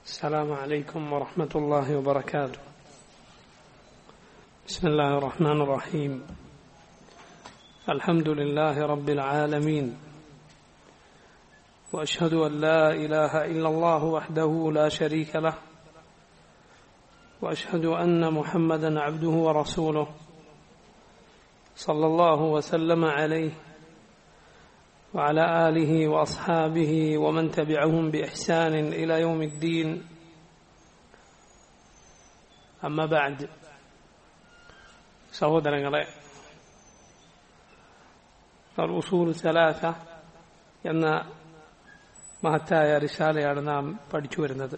السلام عليكم ورحمة الله وبركاته بسم الله الرحمن الرحيم الحمد لله رب العالمين وأشهد أن لا إله إلا الله وحده لا شريك له وأشهد أن محمدا عبده ورسوله صلى الله وسلم عليه وعلى آله وأصحابه ومن تبعهم بإحسان إلى يوم الدين أما بعد സഹോദരങ്ങളെ ഉസൂൽ സലാസ എന്ന മഹത്തായ റിശാലയാണ് നാം പഠിച്ചു വരുന്നത്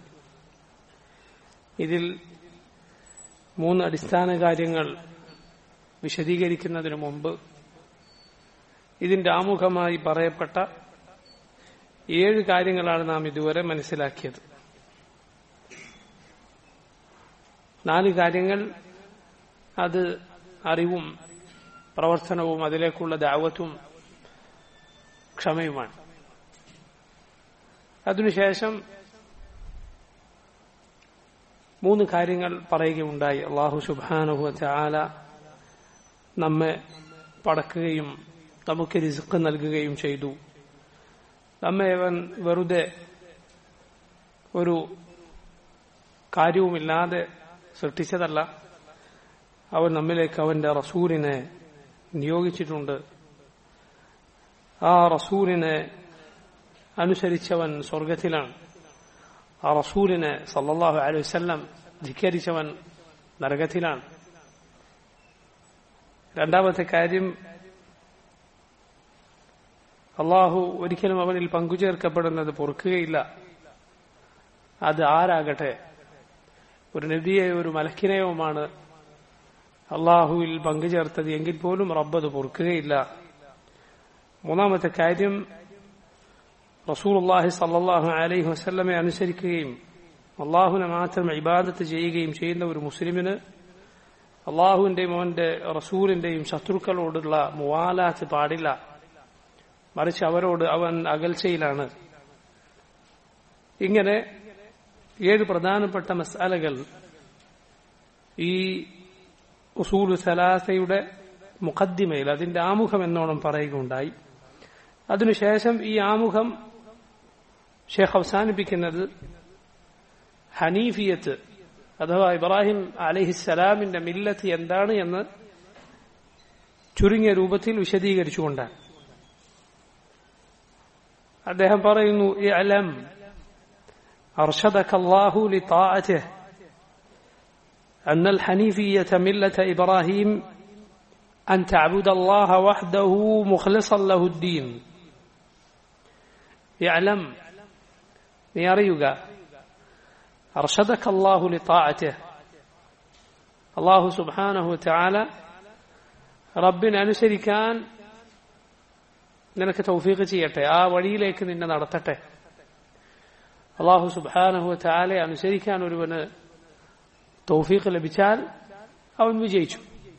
ഇതിൽ മൂന്ന് അടിസ്ഥാന കാര്യങ്ങൾ വിശദീകരിക്കുന്നതിനു മുമ്പ് ഇതിന്റെ ആമുഖമായി പറയപ്പെട്ട ഏഴ് കാര്യങ്ങളാണ് നാം ഇതുവരെ മനസ്സിലാക്കിയത് നാല് കാര്യങ്ങൾ അത് അറിവും പ്രവർത്തനവും അതിലേക്കുള്ള ദാവത്തും ക്ഷമയുമാണ് അതിനുശേഷം മൂന്ന് കാര്യങ്ങൾ പറയുകയുണ്ടായി അള്ളാഹു സുബാനുഹു ചാല നമ്മെ പടക്കുകയും നമുക്ക് റിസ്ക് നൽകുകയും ചെയ്തു നമ്മെ അവൻ വെറുതെ ഒരു കാര്യവുമില്ലാതെ സൃഷ്ടിച്ചതല്ല അവൻ നമ്മിലേക്ക് അവന്റെ റസൂലിനെ നിയോഗിച്ചിട്ടുണ്ട് ആ റസൂലിനെ അനുസരിച്ചവൻ സ്വർഗത്തിലാണ് ആ റസൂലിനെ സല്ലാഹു അലൈഹി വല്ലം ധിക്കരിച്ചവൻ നരകത്തിലാണ് രണ്ടാമത്തെ കാര്യം അള്ളാഹു ഒരിക്കലും അവനിൽ പങ്കുചേർക്കപ്പെടുന്നത് പൊറുക്കുകയില്ല അത് ആരാകട്ടെ ഒരു നബിയെയോ ഒരു മലക്കിനെയോമാണ് അള്ളാഹുവിൽ പങ്കുചേർത്തത് എങ്കിൽ പോലും റബ്ബത് പൊറുക്കുകയില്ല മൂന്നാമത്തെ കാര്യം റസൂൽ അള്ളാഹി സല്ലാഹു അലൈഹി വസ്ല്ലമെ അനുസരിക്കുകയും അള്ളാഹുവിനെ മാത്രം ഇബാദത്ത് ചെയ്യുകയും ചെയ്യുന്ന ഒരു മുസ്ലിമിന് അള്ളാഹുവിന്റെയും അവന്റെ റസൂലിന്റെയും ശത്രുക്കളോടുള്ള മുവാലാത്ത് പാടില്ല മറിച്ച് അവരോട് അവൻ അകൽച്ചയിലാണ് ഇങ്ങനെ ഏഴ് പ്രധാനപ്പെട്ട മസാലകൾ ഈ ഉസൂലു സലാസയുടെ മുഖദ്ദിമയിൽ അതിന്റെ ആമുഖം എന്നോണം പറയുകയുണ്ടായി അതിനുശേഷം ഈ ആമുഖം ഷേഖ് അവസാനിപ്പിക്കുന്നത് ഹനീഫിയത്ത് അഥവാ ഇബ്രാഹിം അലഹിസലാമിന്റെ മില്ലത്ത് എന്താണ് എന്ന് ചുരുങ്ങിയ രൂപത്തിൽ വിശദീകരിച്ചുകൊണ്ടാണ് അദ്ദേഹം പറയുന്നു ഇഅലം أرشدك الله لطاعته أن الحنيفية ملة إبراهيم أن تعبد الله وحده مخلصا له الدين يعلم يريك أرشدك الله لطاعته الله سبحانه وتعالى ربنا അനുസരിക്കാൻ നിനക്ക് തൗഫീഖ് ചെയ്യട്ടെ ആ വഴിയിലേക്ക് നിന്നെ നടത്തട്ടെ അള്ളാഹു സുബാനഹു താലെ അനുസരിക്കാൻ ഒരുവന് തൗഫീഖ് ലഭിച്ചാൽ അവൻ വിജയിച്ചു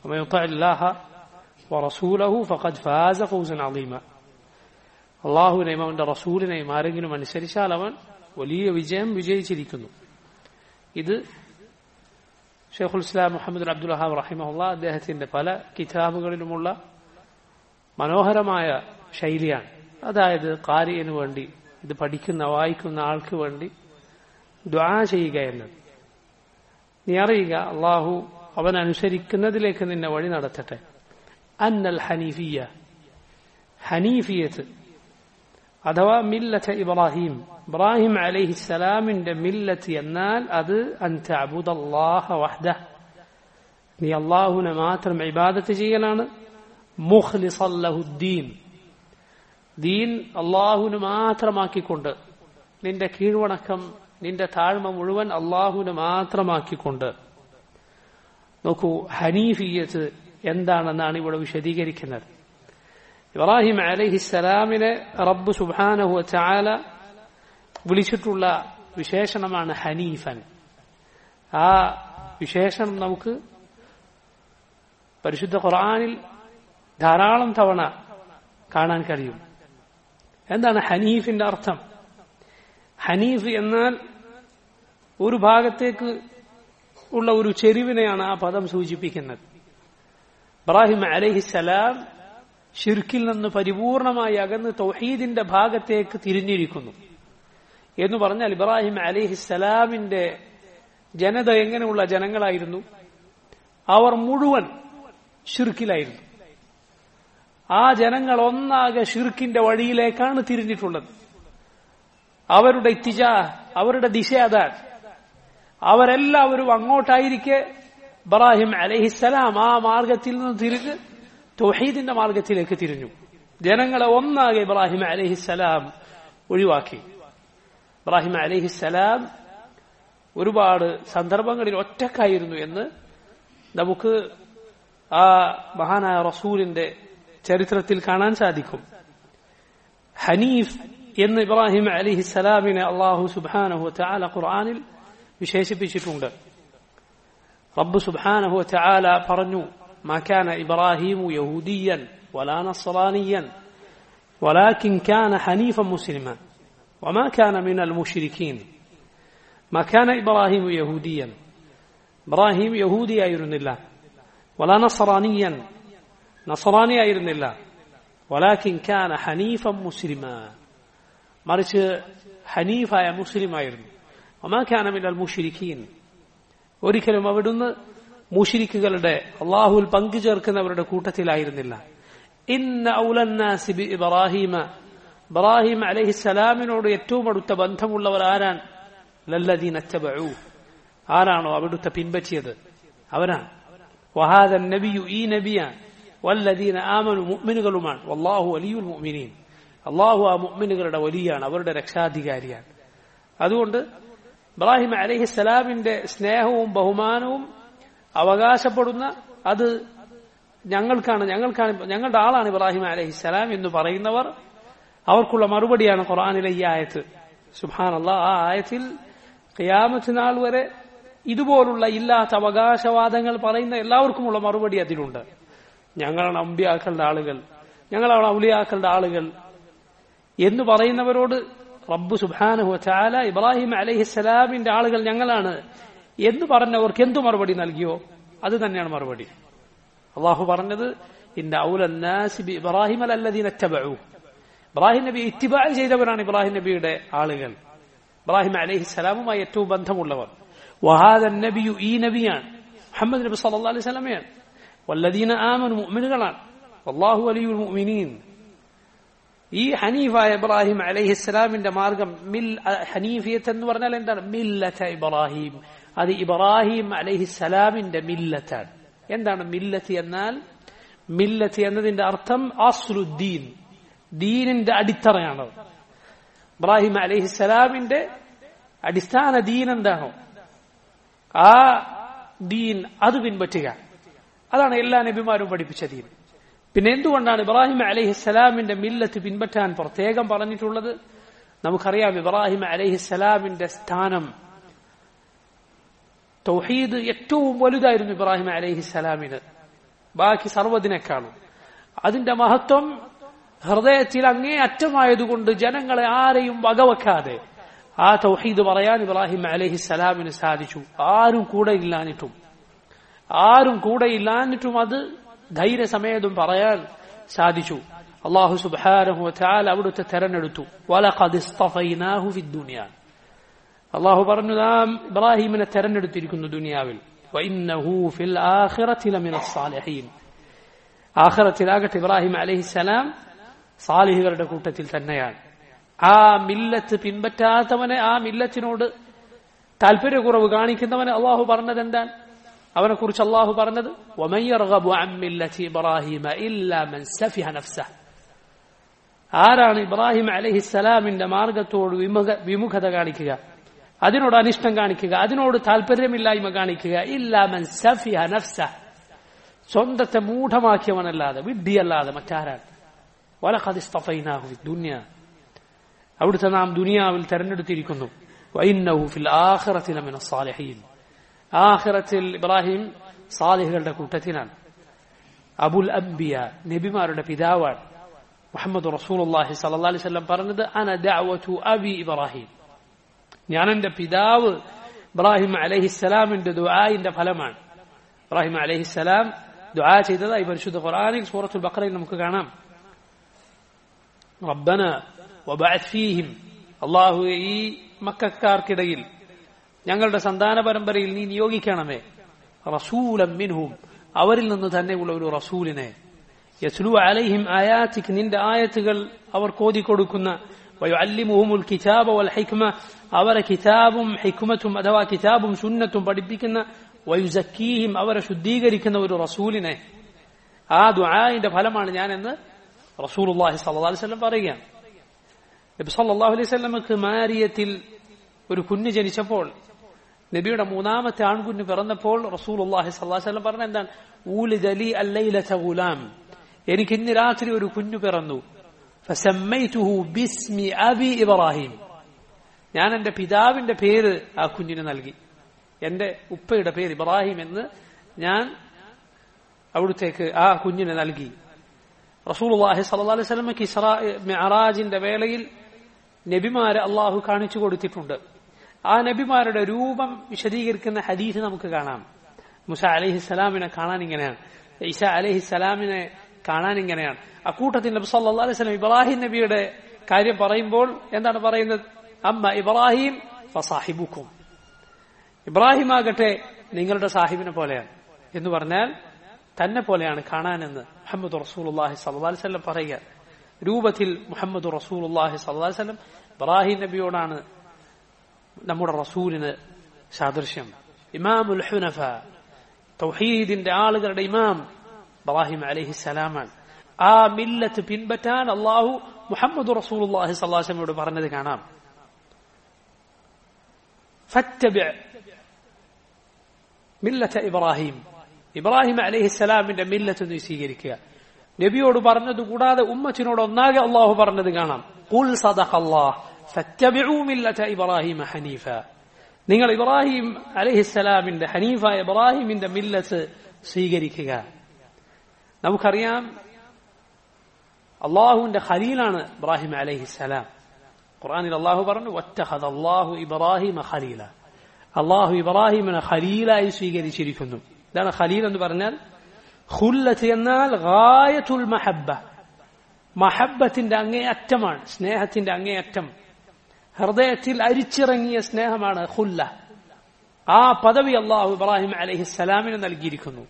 റസൂലഹു ഫഖദ് ഫാസ ഫൗസൻ അലീമ അള്ളാഹുവിനെയും അവന്റെ റസൂലിനെയും ആരെങ്കിലും അനുസരിച്ചാൽ അവൻ വലിയ വിജയം വിജയിച്ചിരിക്കുന്നു ഇത് ഷെയ്ഖുൽ ഇസ്ലാം മുഹമ്മദ് അബ്ദുൽ വഹാബ് റഹിമഹുല്ല അദ്ദേഹത്തിന്റെ പല കിതാബുകളിലുമുള്ള മനോഹരമായ ശൈലിയാണ് അതായത് കാരിയന് വേണ്ടി ഇത് പഠിക്കുന്ന വായിക്കുന്ന ആൾക്ക് വേണ്ടി ദ്വാ ചെയ്യുക എന്നത് നീ അറിയുക അള്ളാഹു അവൻ അനുസരിക്കുന്നതിലേക്ക് നിന്നെ വഴി നടത്തട്ടെ അന്നൽ ഹനീഫിയ ഹനീഫിയത്ത് അഥവാ മില്ലത്ത് ഇബ്രാഹിം ഇബ്രാഹിം അലൈഹിസ്സലാമിന്റെ മില്ലത്ത് എന്നാൽ അത് അൻത അബുദല്ലാഹ വഹ്ദ നീ അള്ളാഹുവിനെ മാത്രം ഇബാദത്ത് ചെയ്യലാണ് മുഖ്ലിസല്ലഹുദ്ദീൻ ദീൻ അള്ളാഹുവിന് മാത്രമാക്കിക്കൊണ്ട് നിന്റെ കീഴ്വണക്കം നിന്റെ താഴ്മ മുഴുവൻ അള്ളാഹുവിന് മാത്രമാക്കിക്കൊണ്ട് നോക്കൂ ഹനീഫിയത്ത് എന്താണെന്നാണ് ഇവിടെ വിശദീകരിക്കുന്നത് ഇബ്രാഹിം അലഹിസലാമിനെ റബ്ബ് സുബാനഹു ചാല വിളിച്ചിട്ടുള്ള വിശേഷണമാണ് ഹനീഫൻ ആ വിശേഷണം നമുക്ക് പരിശുദ്ധ ഖുറാനിൽ ധാരാളം തവണ കാണാൻ കഴിയും എന്താണ് ഹനീഫിന്റെ അർത്ഥം ഹനീഫ് എന്നാൽ ഒരു ഭാഗത്തേക്ക് ഉള്ള ഒരു ചെരുവിനെയാണ് ആ പദം സൂചിപ്പിക്കുന്നത് ഇബ്രാഹിം അലഹിസലാം ഷിർക്കിൽ നിന്ന് പരിപൂർണമായി അകന്ന് തൗഹീദിന്റെ ഭാഗത്തേക്ക് തിരിഞ്ഞിരിക്കുന്നു എന്ന് പറഞ്ഞാൽ ഇബ്രാഹിം അലിഹിസലാമിന്റെ ജനത എങ്ങനെയുള്ള ജനങ്ങളായിരുന്നു അവർ മുഴുവൻ ഷിർക്കിലായിരുന്നു ആ ജനങ്ങൾ ഒന്നാകെ ഷിർക്കിന്റെ വഴിയിലേക്കാണ് തിരിഞ്ഞിട്ടുള്ളത് അവരുടെ ഇത്തിജ അവരുടെ ദിശ അതാണ് അവരെല്ലാവരും അങ്ങോട്ടായിരിക്കെ ഇബ്രാഹിം അലഹിസലാം ആ മാർഗത്തിൽ നിന്ന് തിരിഞ്ഞ് തൊഹീദിന്റെ മാർഗത്തിലേക്ക് തിരിഞ്ഞു ജനങ്ങളെ ഒന്നാകെ ഇബ്രാഹിം അലഹിസലാം ഒഴിവാക്കി ഇബ്രാഹിം അലഹിസലാം ഒരുപാട് സന്ദർഭങ്ങളിൽ ഒറ്റക്കായിരുന്നു എന്ന് നമുക്ക് ആ മഹാനായ റസൂലിന്റെ ചരിത്രത്തിൽ കാണാൻ സാധിക്കും ഹനീഫ് എന്ന് ഇബ്രാഹിം അലിഹിസലാമിനെ അള്ളാഹു സുബാനഹു ചാല ഖുർആാനിൽ വിശേഷിപ്പിച്ചിട്ടുണ്ട് റബ്ബ് സുബാനഹു ചാല പറഞ്ഞു ما كان إبراهيم يهوديا ولا نصرانيا ولكن كان حنيفا مسلما وما كان من المشركين ما كان إبراهيم يهوديا إبراهيم يهودي أيرن الله ولا نصرانيا نصراني أيرن الله ولكن كان حنيفا مسلما മറിച്ച് ഹനീഫായ മുസ്ലിമായിരുന്നു ഒമാക്കാന മിനൽ മുഷിരിക്കീൻ ഒരിക്കലും അവിടുന്ന് മുഷിരിക്കുകളുടെ അള്ളാഹുൽ പങ്കുചേർക്കുന്നവരുടെ കൂട്ടത്തിലായിരുന്നില്ല ഇന്ന ഔലന്നാസിബി ഇബ്രാഹിമ ഇബ്രാഹിം അലഹിസലാമിനോട് ഏറ്റവും അടുത്ത ബന്ധമുള്ളവർ ആരാണ് ലല്ലദീൻ അറ്റബഴു ആരാണോ അവിടുത്തെ പിൻപറ്റിയത് അവരാണ് വഹാദൻ നബിയു ഈ നബിയാണ് വല്ലദീന ആമനു മുഅ്മിനുകളുമാണ് വല്ലാഹു വലിയുൽ മുഅ്മിനീൻ അള്ളാഹു ആ മുഅ്മിനുകളുടെ വലിയാണ് അവരുടെ രക്ഷാധികാരിയാണ് അതുകൊണ്ട് ഇബ്രാഹിം അലഹിസലാമിന്റെ സ്നേഹവും ബഹുമാനവും അവകാശപ്പെടുന്ന അത് ഞങ്ങൾക്കാണ് ഞങ്ങൾക്കാണ് ഞങ്ങളുടെ ആളാണ് ഇബ്രാഹിം അലഹിസലാം എന്ന് പറയുന്നവർ അവർക്കുള്ള മറുപടിയാണ് ഖുർആാനിലെ ഈ ആയത്ത് സുഹാൻ ആ ആയത്തിൽ ഖിയാമത്ത് നാൾ വരെ ഇതുപോലുള്ള ഇല്ലാത്ത അവകാശവാദങ്ങൾ പറയുന്ന എല്ലാവർക്കുമുള്ള മറുപടി അതിലുണ്ട് ഞങ്ങളാണ് അമ്പിയാക്കളുടെ ആളുകൾ ഞങ്ങളാണ് ഔലിയാക്കളുടെ ആളുകൾ എന്ന് പറയുന്നവരോട് റബ്ബു സുബാനഹു ചാല ഇബ്രാഹിം അലഹിസ്സലാമിന്റെ ആളുകൾ ഞങ്ങളാണ് എന്ന് പറഞ്ഞവർക്ക് എന്തു മറുപടി നൽകിയോ അത് തന്നെയാണ് മറുപടി അള്ളാഹു പറഞ്ഞത് ഇന്ന ഔലന്നാസിബി ഇബ്രാഹിം അല്ലദീന ഇത്തബഉ ഇബ്രാഹിം നബി ഇത്തിബാ ചെയ്തവരാണ് ഇബ്രാഹിം നബിയുടെ ആളുകൾ ഇബ്രാഹിം അലഹിസ്സലാമുമായി ഏറ്റവും ബന്ധമുള്ളവർ വഹാദ നബിയു ഈ നബിയാണ് മുഹമ്മദ് നബി സല്ലല്ലാഹു അലൈഹി വസല്ലമയാണ് വല്ലദീന ആമനു മുഅ്മിനുകളാണ് അള്ളാഹു വലിയുൽ മുഅ്മിനീൻ ഈ ഹനീഫായ ഇബ്രാഹിം അലഹിസ്സലാമിന്റെ മാർഗം മിൽ ഹനീഫിയത്ത് എന്ന് പറഞ്ഞാൽ എന്താണ് മില്ലത്ത ഇബ്രാഹിം അത് ഇബ്രാഹിം അലഹിസ്സലാമിന്റെ മില്ലത്താണ് എന്താണ് മില്ലത്ത് എന്നാൽ മില്ലത്ത് എന്നതിന്റെ അർത്ഥം അസ്ലുദ്ദീൻ ദീനിന്റെ അടിത്തറയാണ് ഇബ്രാഹിം അലഹിസ്സലാമിന്റെ അടിസ്ഥാന ദീൻ എന്താണോ ആ ദീൻ അത് പിൻപറ്റുക അതാണ് എല്ലാ നബിമാരും പഠിപ്പിച്ച ദീൻ പിന്നെ എന്തുകൊണ്ടാണ് ഇബ്രാഹിം അലഹിസ്സലാമിന്റെ മില്ലത്ത് പിൻപറ്റാൻ പ്രത്യേകം പറഞ്ഞിട്ടുള്ളത് നമുക്കറിയാം ഇബ്രാഹിം അലഹിസ്സലാമിന്റെ സ്ഥാനം തൗഹീദ് ഏറ്റവും വലുതായിരുന്നു ഇബ്രാഹിം അലഹിസ്സലാമിന് ബാക്കി സർവ്വതിനേക്കാളും അതിന്റെ മഹത്വം ഹൃദയത്തിൽ അങ്ങേ അറ്റമായതുകൊണ്ട് ജനങ്ങളെ ആരെയും വകവെക്കാതെ ആ തൗഹീദ് പറയാൻ ഇബ്രാഹിം അലഹിസ്സലാമിന് സാധിച്ചു ആരും കൂടെ ഇല്ലാഞ്ഞിട്ടും ആരും കൂടെ ഇല്ലാഞ്ഞിട്ടും അത് ധൈര്യസമേതം പറയാൻ സാധിച്ചു അള്ളാഹു സുബാനഹു ചാൽ അവിടുത്തെ തെരഞ്ഞെടുത്തു വലഖദിസ്തഫൈനാഹു ഫിദ്ദുനിയ അള്ളാഹു പറഞ്ഞു നാം ഇബ്രാഹിമിനെ തെരഞ്ഞെടുത്തിരിക്കുന്നു ദുനിയാവിൽ വഇന്നഹു ഫിൽ ആഖിറതി ലമിന സ്സാലിഹീൻ ആഖിറത്തിലാകട്ടെ ഇബ്രാഹിം അലൈഹിസ്സലാം സാലിഹുകളുടെ കൂട്ടത്തിൽ തന്നെയാണ് ആ മില്ലത്ത് പിൻപറ്റാത്തവനെ ആ മില്ലത്തിനോട് താല്പര്യക്കുറവ് കാണിക്കുന്നവനെ അള്ളാഹു പറഞ്ഞത് എന്താണ് അവനെ കുറിച്ച് അള്ളാഹു പറഞ്ഞത് ആരാണ് ഇബ്രാഹിം അലഹിസ്സലാമിന്റെ മാർഗത്തോട് വിമുഖ വിമുഖത കാണിക്കുക അതിനോട് അനിഷ്ടം കാണിക്കുക അതിനോട് താല്പര്യമില്ലായ്മ കാണിക്കുക ഇല്ലാമൻ സഫിഹ നഫ്സ സ്വന്തത്തെ മൂഢമാക്കിയവനല്ലാതെ വിഡ്ഢിയല്ലാതെ മറ്റാരാണ് വലഖദിസ്തഫൈനാഹു ദുനിയ അവിടുത്തെ നാം ദുനിയാവിൽ തെരഞ്ഞെടുത്തിരിക്കുന്നു വൈന്നഹു ഫിൽ ആഖിറത്തില മിന സാലിഹീൻ ആഖിറത്തിൽ ഇബ്രാഹിം സാലിഹുകളുടെ കൂട്ടത്തിനാണ് അബുൽ അംബിയ നബിമാരുടെ പിതാവാണ് മുഹമ്മദ് റസൂലുള്ളാഹി സല്ലല്ലാഹു അലൈഹി വസല്ലം പറഞ്ഞത് അന ദഅവതു അബി ഇബ്രാഹിം ഞാൻ എന്റെ പിതാവ് ഇബ്രാഹിം അലഹിസ്സലാമിന്റെ ദുആന്റെ ഫലമാണ് ഇബ്രാഹിം അലഹിസ്സലാം ദുആ ചെയ്തതായി പരിശുദ്ധ ഖുർആനിൽ സൂറത്തുൽ ബഖറയിൽ നമുക്ക് കാണാം റബ്ബന വബഅത് ഫീഹിം അള്ളാഹു ഈ മക്കാർക്കിടയിൽ ഞങ്ങളുടെ സന്താന പരമ്പരയിൽ നീ നിയോഗിക്കണമേ റസൂലം മിൻഹും അവരിൽ നിന്ന് തന്നെയുള്ള ഒരു റസൂലിനെ യസ്ലു അലൈഹിം ആയാത്തിക്ക് നിന്റെ ആയത്തുകൾ അവർ കോതിക്കൊടുക്കുന്ന വയുഅല്ലിമുഹുമുൽ കിതാബ വൽ ഹിക്മ അവരെ കിതാബും ഹിക്മത്തും അഥവാ കിതാബും സുന്നത്തും പഠിപ്പിക്കുന്ന വയുസക്കീഹിം അവരെ ശുദ്ധീകരിക്കുന്ന ഒരു റസൂലിനെ ആ ദുആന്റെ ഫലമാണ് ഞാൻ എന്ന് റസൂലുള്ളാഹി സ്വല്ലല്ലാഹു അലൈഹി വസല്ലം പറയുകയാണ് നബി സല്ലല്ലാഹു അലൈഹി വസല്ലമക്ക് മാരിയത്തിൽ ഒരു കുഞ്ഞ് ജനിച്ചപ്പോൾ നബിയുടെ മൂന്നാമത്തെ ആൺകുഞ്ഞ് പിറന്നപ്പോൾ റസൂലുള്ളാഹി സ്വല്ലല്ലാഹു അലൈഹി വസല്ലം പറഞ്ഞ എന്താണ് ഊലിദ ലി അല്ലൈലത ഗുലാം എനിക്ക് ഇന്ന് രാത്രി ഒരു കുഞ്ഞു പിറന്നു ഫസമ്മൈതുഹു ബിസ്മി അബി ഇബ്രാഹിം ഞാൻ എന്റെ പിതാവിന്റെ പേര് ആ കുഞ്ഞിന് നൽകി എന്റെ ഉപ്പയുടെ പേര് ഇബ്രാഹിം എന്ന് ഞാൻ അവിടുത്തേക്ക് ആ കുഞ്ഞിന് നൽകി റസൂലുള്ളാഹി സ്വല്ലല്ലാഹു അലൈഹി വസല്ലമക്ക് ഇസ്രാ മിഅറാജിന്റെ വേളയിൽ നബിമാരെ അള്ളാഹു കാണിച്ചു കൊടുത്തിട്ടുണ്ട് ആ നബിമാരുടെ രൂപം വിശദീകരിക്കുന്ന ഹദീസ് നമുക്ക് കാണാം മുസ അലഹിസ്സലാമിനെ കാണാൻ ഇങ്ങനെയാണ് ഈസ അലഹിസ്സലാമിനെ കാണാൻ ഇങ്ങനെയാണ് അക്കൂട്ടത്തിൽ നബി സല്ലല്ലാഹു അലൈഹി വസല്ലം ഇബ്രാഹിം നബിയുടെ കാര്യം പറയുമ്പോൾ എന്താണ് പറയുന്നത് അമ്മ ഇബ്രാഹിം ഫസാഹിബുക്കും ഇബ്രാഹിം ആകട്ടെ നിങ്ങളുടെ സാഹിബിനെ പോലെയാണ് എന്ന് പറഞ്ഞാൽ തന്നെ പോലെയാണ് കാണാനെന്ന് മുഹമ്മദ് റസൂലുള്ളാഹി സ്വല്ലല്ലാഹു അലൈഹി വസല്ലം പറയുക രൂപത്തിൽ മുഹമ്മദ് റസൂലുള്ളാഹി സ്വല്ലല്ലാഹു അലൈഹി വസല്ലം ഇബ്രാഹിം നബിയോടാണ് നമ്മുടെ റസൂലിന് സാദൃശ്യം ഇമാമുൽ ഹുനഫ തൗഹീദിന്റെ ആളുകളുടെ ഇമാം ഇബ്രാഹിം അലൈഹിസ്സലാമാണ് ആ മില്ലത്ത് പിൻപറ്റാൻ അള്ളാഹു മുഹമ്മദ് റസൂലുള്ളാഹി സ്വല്ലല്ലാഹു അലൈഹി വസല്ലമയോട് പറഞ്ഞത് കാണാം ഫത്തബിഅ മില്ലത്ത് ഇബ്രാഹിം ഇബ്രാഹിം അലഹിസ്സലാമിന്റെ മില്ലത്ത് നീ സ്വീകരിക്കുക നബിയോട് പറഞ്ഞത് കൂടാതെ ഉമ്മച്ചിനോട് ഒന്നാകെ അള്ളാഹു പറഞ്ഞത് കാണാം ഖുൽ സദഖല്ലാഹ് ഫത്തബിഉ മില്ലത ഇബ്രാഹിം ഹനീഫ നിങ്ങൾ ഇബ്രാഹിം അലഹിസ്സലാമിന്റെ ഹനീഫ ഇബ്രാഹിമിന്റെ മില്ലത്ത് സ്വീകരിക്കുക നമുക്കറിയാം അള്ളാഹുവിന്റെ ഖലീലാണ് ഇബ്രാഹിം അലഹിസ്സലാം ഖുർആനിൽ അള്ളാഹു പറഞ്ഞു വറ്റഹദ അള്ളാഹു ഇബ്രാഹിം ഖലീല അള്ളാഹു ഇബ്രാഹിമിനെ ഖലീലായി സ്വീകരിച്ചിരിക്കുന്നു ഇതാണ് ഖലീൽ എന്ന് പറഞ്ഞാൽ ഖുല്ലത്ത് എന്നാൽ ഗായത്തുൽ മഹബ്ബ മഹബത്തിന്റെ അങ്ങേയറ്റമാണ് സ്നേഹത്തിന്റെ അങ്ങേയറ്റം ഹൃദയത്തിൽ അരിച്ചിറങ്ങിയ സ്നേഹമാണ് ഖുല്ല ആ പദവി അള്ളാഹു ഇബ്രാഹിം അലഹിസ്സലാമിന് നൽകിയിരിക്കുന്നു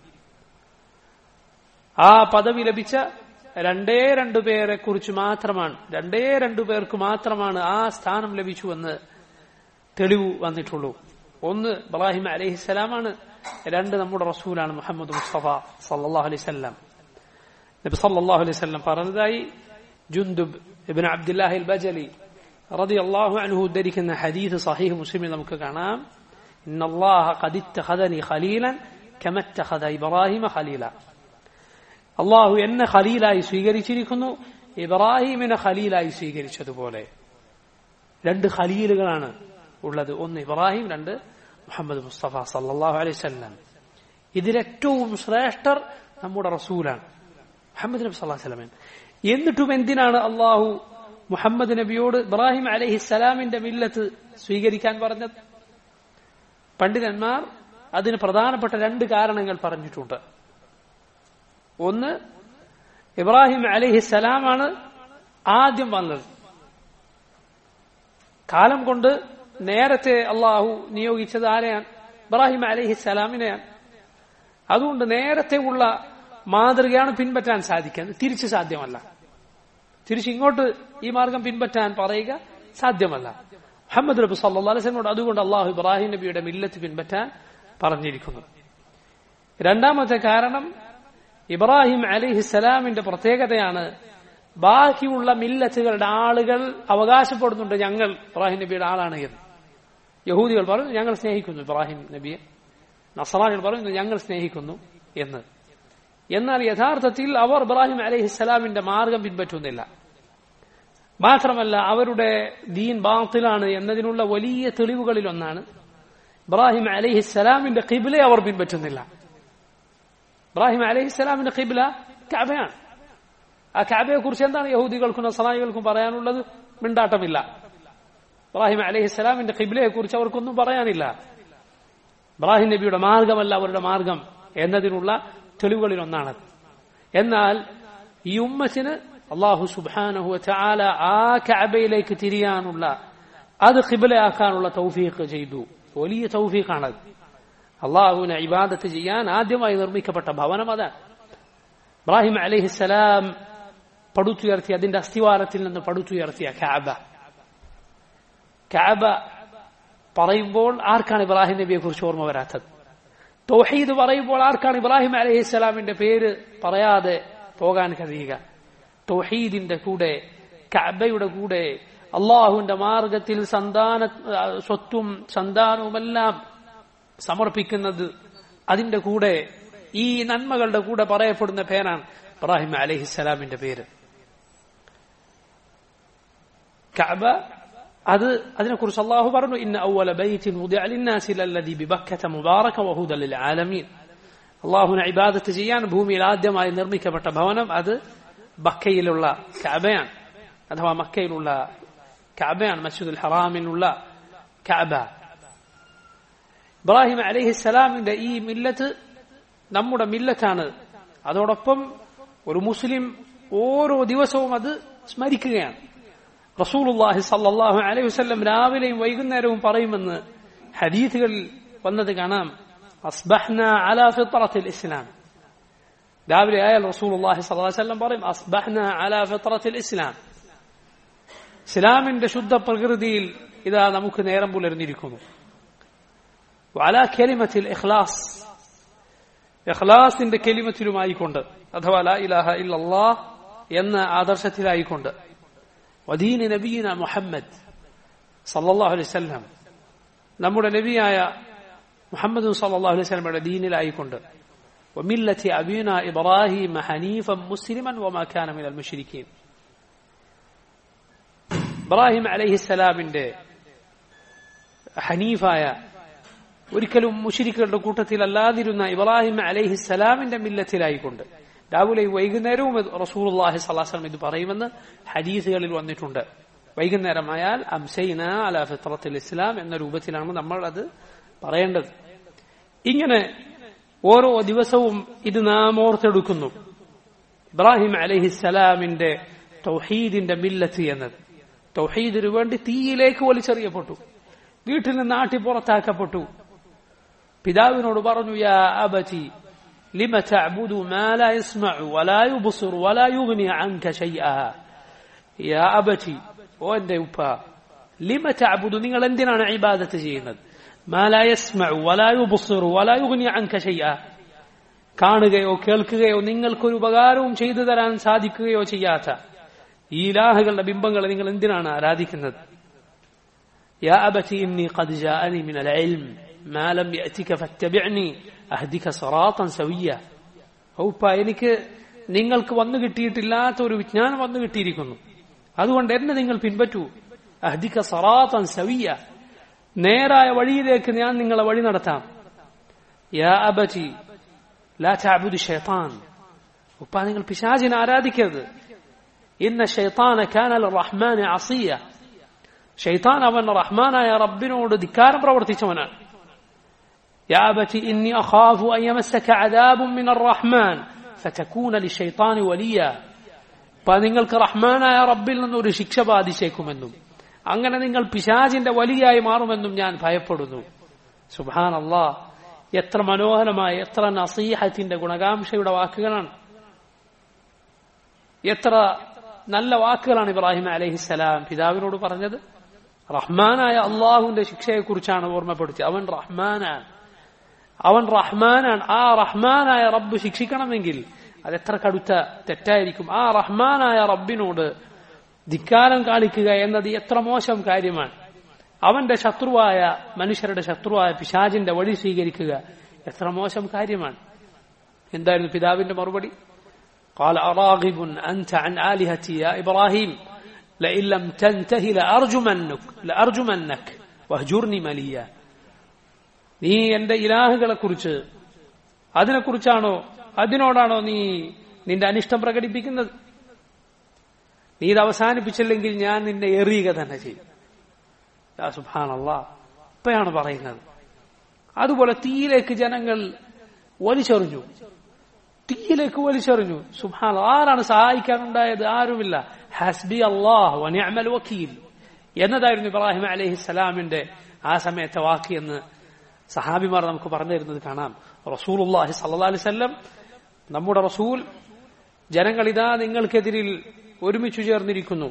ആ പദവി ലഭിച്ച രണ്ടേ രണ്ടു പേരെ കുറിച്ച് മാത്രമാണ് രണ്ടേ രണ്ടു പേർക്ക് മാത്രമാണ് ആ സ്ഥാനം ലഭിച്ചുവെന്ന് തെളിവ് വന്നിട്ടുള്ളൂ ഒന്ന് ഇബ്രാഹിം അലഹിസ്സലാമാണ് രണ്ട് നമ്മുടെ റസൂലാണ് മുഹമ്മദ് മുസ്തഫ സല്ലല്ലാഹു അലൈഹി വസല്ലം നബി സല്ലല്ലാഹു അലൈഹി വസല്ലം പറഞ്ഞതായി ജുന്ദുബ് ഇബ്നു അബ്ദുല്ലാഹി അൽ-ബജലി റളിയല്ലാഹു അൻഹു ഉദ്ധരിക്കുന്ന ഹദീസ് സഹീഹ് മുസ്ലിമിൽ നമുക്ക് കാണാം ഇന്നല്ലാഹ ഖദ് ഇത്തഖദനി ഖലീലൻ കമ ഇത്തഖദ ഇബ്രാഹിമ ഖലീല അള്ളാഹു എന്നെ ഖലീലായി സ്വീകരിച്ചിരിക്കുന്നു ഇബ്രാഹിമിനെ ഖലീലായി സ്വീകരിച്ചതുപോലെ രണ്ട് ഖലീലുകളാണ് ഉള്ളത് ഒന്ന് ഇബ്രാഹിം രണ്ട് മുഹമ്മദ് മുസ്തഫ സല്ലാഹു അലൈഹി സ്വല്ലം ഇതിലേറ്റവും ശ്രേഷ്ഠർ നമ്മുടെ റസൂലാണ് മുഹമ്മദ് നബി സല്ലാഹു വല്ലമൻ എന്നിട്ടും എന്തിനാണ് അള്ളാഹു മുഹമ്മദ് നബിയോട് ഇബ്രാഹിം അലഹി സ്വലാമിന്റെ മില്ലത്ത് സ്വീകരിക്കാൻ പറഞ്ഞത് പണ്ഡിതന്മാർ അതിന് പ്രധാനപ്പെട്ട രണ്ട് കാരണങ്ങൾ പറഞ്ഞിട്ടുണ്ട് ഒന്ന് ഇബ്രാഹിം അലഹി സ്വലാമാണ് ആദ്യം വന്നത് കാലം കൊണ്ട് നേരത്തെ അള്ളാഹു നിയോഗിച്ചത് ആരെയാണ് ഇബ്രാഹിം അലഹി സ്വലാമിനെയാണ് അതുകൊണ്ട് നേരത്തെ ഉള്ള മാതൃകയാണ് പിൻപറ്റാൻ സാധിക്കുന്നത് തിരിച്ച് സാധ്യമല്ല തിരിച്ച് ഇങ്ങോട്ട് ഈ മാർഗം പിൻപറ്റാൻ പറയുക സാധ്യമല്ല മുഹമ്മദ് നബി സല്ലാ അലൈഹിനോട് അതുകൊണ്ട് അള്ളാഹു ഇബ്രാഹിം നബിയുടെ മില്ലത്ത് പിൻപറ്റാൻ പറഞ്ഞിരിക്കുന്നു രണ്ടാമത്തെ കാരണം ഇബ്രാഹിം അലിഹിസ്സലാമിന്റെ പ്രത്യേകതയാണ് ബാക്കിയുള്ള മില്ലത്തുകളുടെ ആളുകൾ അവകാശപ്പെടുന്നുണ്ട് ഞങ്ങൾ ഇബ്രാഹിം നബിയുടെ ആളാണ് എന്ന് യഹൂദികൾ പറയുന്നു ഞങ്ങൾ സ്നേഹിക്കുന്നു ഇബ്രാഹിം നബിയെ നസറാനികൾ പറയുന്നു ഞങ്ങൾ സ്നേഹിക്കുന്നു എന്ന് എന്നാൽ യഥാർത്ഥത്തിൽ അവർ ഇബ്രാഹിം അലഹിസ്സലാമിന്റെ മാർഗം പിൻപറ്റുന്നില്ല മാത്രമല്ല അവരുടെ ദീൻ ബാത്തിലാണ് എന്നതിനുള്ള വലിയ തെളിവുകളിൽ ഒന്നാണ് ഇബ്രാഹിം അലഹിസ്സലാമിന്റെ കിബിലെ അവർ പിൻപറ്റുന്നില്ല ഇബ്രാഹിം അലഹിസ്സലാമിന്റെ കിബില കഅബയാണ് ആ കഅബയെ കുറിച്ച് എന്താണ് യഹൂദികൾക്കും നസറാനികൾക്കും പറയാനുള്ളത് മിണ്ടാട്ടമില്ല ഇബ്രാഹിം അലഹിസ്സലാമിന്റെ കിബിലയെ കുറിച്ച് അവർക്കൊന്നും പറയാനില്ല ഇബ്രാഹിം നബിയുടെ മാർഗമല്ല അവരുടെ മാർഗം എന്നതിനുള്ള തെളിവുകളിൽ ഒന്നാണത് എന്നാൽ ഈ ഉമ്മത്തിന് അള്ളാഹു സുബാനഹു ചാല ആ കഅബയിലേക്ക് തിരിയാനുള്ള അത് ഖിബലയാക്കാനുള്ള തൗഫീഖ് ചെയ്തു വലിയ തൗഫീഖാണത് അള്ളാഹുവിനെ ഇബാദത്ത് ചെയ്യാൻ ആദ്യമായി നിർമ്മിക്കപ്പെട്ട ഭവനം അതാണ് ഇബ്രാഹിം അലഹിസലാം പടുത്തുയർത്തി അതിന്റെ അസ്ഥിവാരത്തിൽ നിന്ന് പടുത്തുയർത്തിയ കാബ കാബ പറയുമ്പോൾ ആർക്കാണ് ഇബ്രാഹിം നബിയെ കുറിച്ച് ഓർമ്മ വരാത്തത് തൗഹീദ് പറയുമ്പോൾ ആർക്കാണ് ഇബ്രാഹിം അലൈഹി സ്വലാമിന്റെ പേര് പറയാതെ പോകാൻ കഴിയുക തൗഹീദിന്റെ കൂടെ കഅബയുടെ കൂടെ അള്ളാഹുവിന്റെ മാർഗത്തിൽ സന്താന സ്വത്തും സന്താനവുമെല്ലാം സമർപ്പിക്കുന്നത് അതിന്റെ കൂടെ ഈ നന്മകളുടെ കൂടെ പറയപ്പെടുന്ന പേരാണ് ഇബ്രാഹിം അലഹിസ്സലാമിന്റെ പേര് കഅബ അത് അതിനെക്കുറിച്ച് അള്ളാഹു പറഞ്ഞു ഇന്ന ഔവല ബൈത്തിൻ വുദിഅ ലിന്നാസി ലല്ലദി ബിബക്കത മുബാറക വഹുദ ലിൽ ആലമീൻ അള്ളാഹുവിനെ ഇബാദത്ത് ചെയ്യാൻ ഭൂമിയിൽ ആദ്യമായി നിർമ്മിക്കപ്പെട്ട ഭവനം അത് ബക്കയിലുള്ള കഅബയാണ് അഥവാ മക്കയിലുള്ള കഅബയാണ് മസ്ജിദുൽ ഹറാമിലുള്ള കഅബ ഇബ്രാഹിം അലഹിസ്സലാമിന്റെ ഈ മില്ലത്ത് നമ്മുടെ മില്ലത്താണ് അതോടൊപ്പം ഒരു മുസ്ലിം ഓരോ ദിവസവും അത് സ്മരിക്കുകയാണ് റസൂലുള്ളാഹി സല്ലല്ലാഹു അലൈഹി വസല്ലം രാവിലെയും വൈകുന്നേരവും പറയുമെന്ന് ഹദീസുകളിൽ വന്നത് കാണാം അസ്ബഹ്ന അലാ ഫിത്രത്തിൽ ഇസ്ലാം രാവിലെ ആയാൽ റസൂലുള്ളാഹി സ്വല്ലല്ലാഹു അലൈഹി വസല്ലം പറയും അസ്ബഹ്ന അലാ ഫിത്രത്തിൽ ഇസ്ലാം ഇസ്ലാമിന്റെ ശുദ്ധ പ്രകൃതിയിൽ ഇതാ നമുക്ക് നേരം പുലർന്നിരിക്കുന്നു വഅലാ കലിമത്തിൽ ഇഖ്ലാസ് ഇഖ്ലാസിന്റെ കെലിമത്തിലുമായിക്കൊണ്ട് അഥവാ ലാ ഇലാഹ ഇല്ലല്ലാഹ് എന്ന ആദർശത്തിലായിക്കൊണ്ട് വദീന് നബീന മുഹമ്മദ് സല്ലല്ലാഹു അലൈഹി വസല്ലം നമ്മുടെ നബിയായ മുഹമ്മദ് സല്ലല്ലാഹു അലൈഹി വസല്ലമയുടെ ദീനിലായിക്കൊണ്ട് وملة أبينا إبراهيم حنيفا مسلما وما كان من المشركين ഇബ്രാഹിം അലൈഹിസ്സലാമിന്റെ ഹനീഫായ ഒരിക്കലും മുഷിരിക്കുകളുടെ കൂട്ടത്തിലല്ലാതിരുന്ന ഇബ്രാഹിം അലൈഹിസ്സലാമിന്റെ മില്ലത്തിലായിക്കൊണ്ട് രാവിലെ വൈകുന്നേരവും റസൂലുള്ളാഹി സ്വലാസ്ലം ഇത് പറയുമെന്ന് ഹദീസുകളിൽ വന്നിട്ടുണ്ട് വൈകുന്നേരമായാൽ അംസൈന അല ഫിത്രത്തിൽ ഇസ്ലാം എന്ന രൂപത്തിലാണ് നമ്മൾ അത് പറയേണ്ടത് ഇങ്ങനെ ഓരോ ദിവസവും ഇത് നാം ഓർത്തെടുക്കുന്നു ഇബ്രാഹിം അലഹിസ്സലാമിന്റെ തൗഹീദിന്റെ മില്ലത്ത് എന്നത് തൗഹീദിനു വേണ്ടി തീയിലേക്ക് വലിച്ചെറിയപ്പെട്ടു വീട്ടിൽ നിന്ന് നാട്ടി പുറത്താക്കപ്പെട്ടു പിതാവിനോട് പറഞ്ഞു യാ അബതി لم تعبد ما لا يسمع ولا يبصر ولا يغني عنك شيئا يا أبتي وأنت يبا لم تعبد നിങ്ങൾ എന്തിനാണ് ഇബാദത്ത് ചെയ്യുന്നത് ما لا يسمع ولا يبصر ولا يغني عنك شيئا കാണുകയോ കേൾക്കുകയോ നിങ്ങൾക്കൊരു ഉപകാരവും ചെയ്തു തരാൻ സാധിക്കുകയോ ചെയ്യാത്ത ഈ ഇലാഹുകളുടെ ബിംബങ്ങളെ നിങ്ങൾ എന്തിനാണ് ആരാധിക്കുന്നത് يا أبتي إني قد جاءني من العلم ما لم يأتك فاتبعني أهدك صراطا سويا ഔപ്പ എനിക്ക് നിങ്ങൾക്ക് വന്നു കിട്ടിയിട്ടില്ലാത്ത ഒരു വിജ്ഞാനം വന്നു കിട്ടിയിരിക്കുന്നു അതുകൊണ്ട് എന്നെ നിങ്ങൾ പിൻപറ്റൂ അഹദിക സറാത്തൻ സവിയ നേരായ വഴിയിലേക്ക് ഞാൻ നിങ്ങളെ വഴി നടത്താം യാ അബതി ലാ തഅബുദു ഷൈത്താൻ ഉപ്പ നിങ്ങൾ പിശാചിനെ ആരാധിക്കരുത് ഇന്ന ഷൈത്താന കാന റഹ്മാൻ അസിയ ഷൈത്താൻ അവൻ റഹ്മാനായ റബ്ബിനോട് ധിക്കാരം പ്രവർത്തിച്ചവനാണ് يا أبت إني أخاف أن يمسك عذاب من الرحمن فتكون للشيطان وليا നിങ്ങൾക്ക് റഹ്മാനായ റബ്ബിൽ നിന്ന് ഒരു ശിക്ഷ ബാധിച്ചേക്കുമെന്നും അങ്ങനെ നിങ്ങൾ പിശാചിന്റെ വലിയായി മാറുമെന്നും ഞാൻ ഭയപ്പെടുന്നു സുബാൻ അള്ളാ എത്ര മനോഹരമായ എത്ര നസീഹത്തിന്റെ ഗുണകാംക്ഷയുടെ വാക്കുകളാണ് എത്ര നല്ല വാക്കുകളാണ് ഇബ്രാഹിം അലഹിസലാം പിതാവിനോട് പറഞ്ഞത് റഹ്മാനായ അള്ളാഹുവിന്റെ ശിക്ഷയെക്കുറിച്ചാണ് ഓർമ്മപ്പെടുത്തിയത് അവൻ റഹ്മാനാണ് അവൻ റഹ്മാനാണ് ആ റഹ്മാനായ റബ്ബ് ശിക്ഷിക്കണമെങ്കിൽ അതെത്ര കടുത്ത തെറ്റായിരിക്കും ആ റഹ്മാനായ റബ്ബിനോട് ധിക്കാരം കാണിക്കുക എന്നത് എത്ര മോശം കാര്യമാണ് അവന്റെ ശത്രുവായ മനുഷ്യരുടെ ശത്രുവായ പിശാജിന്റെ വഴി സ്വീകരിക്കുക എത്ര മോശം കാര്യമാണ് എന്തായിരുന്നു പിതാവിന്റെ മറുപടി قال أراغب أنت عن آلهتي يا إبراهيم لئن لم تنتهي لأرجمنك لأرجمنك واهجرني مليا നീ എന്റെ ഇലാഹുകളെ കുറിച്ച് അതിനെക്കുറിച്ചാണോ അതിനോടാണോ നീ നിന്റെ അനിഷ്ടം പ്രകടിപ്പിക്കുന്നത് നീ ഇത് അവസാനിപ്പിച്ചില്ലെങ്കിൽ ഞാൻ നിന്നെ എറിയുക തന്നെ ചെയ്യും സുഭാനല്ല ഇപ്പയാണ് പറയുന്നത് അതുപോലെ തീയിലേക്ക് ജനങ്ങൾ വലിച്ചെറിഞ്ഞു തീയിലേക്ക് വലിച്ചെറിഞ്ഞു സുഹാൻ ആരാണ് സഹായിക്കാനുണ്ടായത് ആരുമില്ല ഹസ്ബി അള്ളാഹ് വനിഅമൽ വക്കീൽ എന്നതായിരുന്നു ഇബ്രാഹിം അലഹിസ്സലാമിന്റെ ആ സമയത്തെ വാക്ക് എന്ന് സഹാബിമാർ നമുക്ക് പറഞ്ഞു തരുന്നത് കാണാം റസൂൽ അള്ളാഹി സല്ലാ അലിസ്ല്ലം നമ്മുടെ റസൂൽ ജനങ്ങൾ ഇതാ നിങ്ങൾക്കെതിരിൽ ഒരുമിച്ചു ചേർന്നിരിക്കുന്നു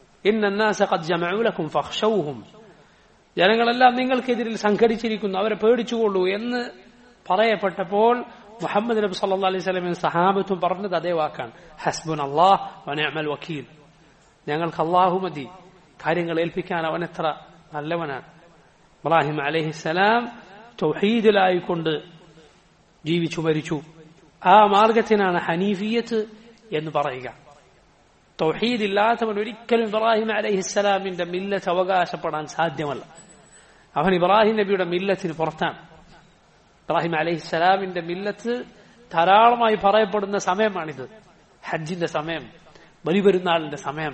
ഇന്നൂലക്കും ഫഹ്ഷൗഹും ജനങ്ങളെല്ലാം നിങ്ങൾക്കെതിരിൽ സംഘടിച്ചിരിക്കുന്നു അവരെ പേടിച്ചുകൊള്ളൂ എന്ന് പറയപ്പെട്ടപ്പോൾ മുഹമ്മദ് നബി സല്ലാ അലൈഹി സ്വലമിൻ സഹാബത്തും പറഞ്ഞത് അതേ വാക്കാണ് ഹസ്ബുൻ അള്ളാഹ് വനഅമൽ വക്കീൽ ഞങ്ങൾക്ക് അള്ളാഹു മതി കാര്യങ്ങൾ ഏൽപ്പിക്കാൻ അവൻ എത്ര നല്ലവനാണ് ഇബ്രാഹിം അലഹിസലാം തൗഹീദിലായിക്കൊണ്ട് ജീവിച്ചു മരിച്ചു ആ മാർഗത്തിനാണ് ഹനീഫിയത്ത് എന്ന് പറയുക തൗഹീദ് ഇല്ലാത്തവൻ ഒരിക്കലും ഇബ്രാഹിം അലഹിസ്സലാമിന്റെ മില്ലത്ത് അവകാശപ്പെടാൻ സാധ്യമല്ല അവൻ ഇബ്രാഹിം നബിയുടെ മില്ലത്തിന് പുറത്താണ് ഇബ്രാഹിം അലഹിസ്സലാമിന്റെ മില്ലത്ത് ധാരാളമായി പറയപ്പെടുന്ന സമയമാണിത് ഹജ്ജിന്റെ സമയം ബലിപെരുന്നാളിന്റെ സമയം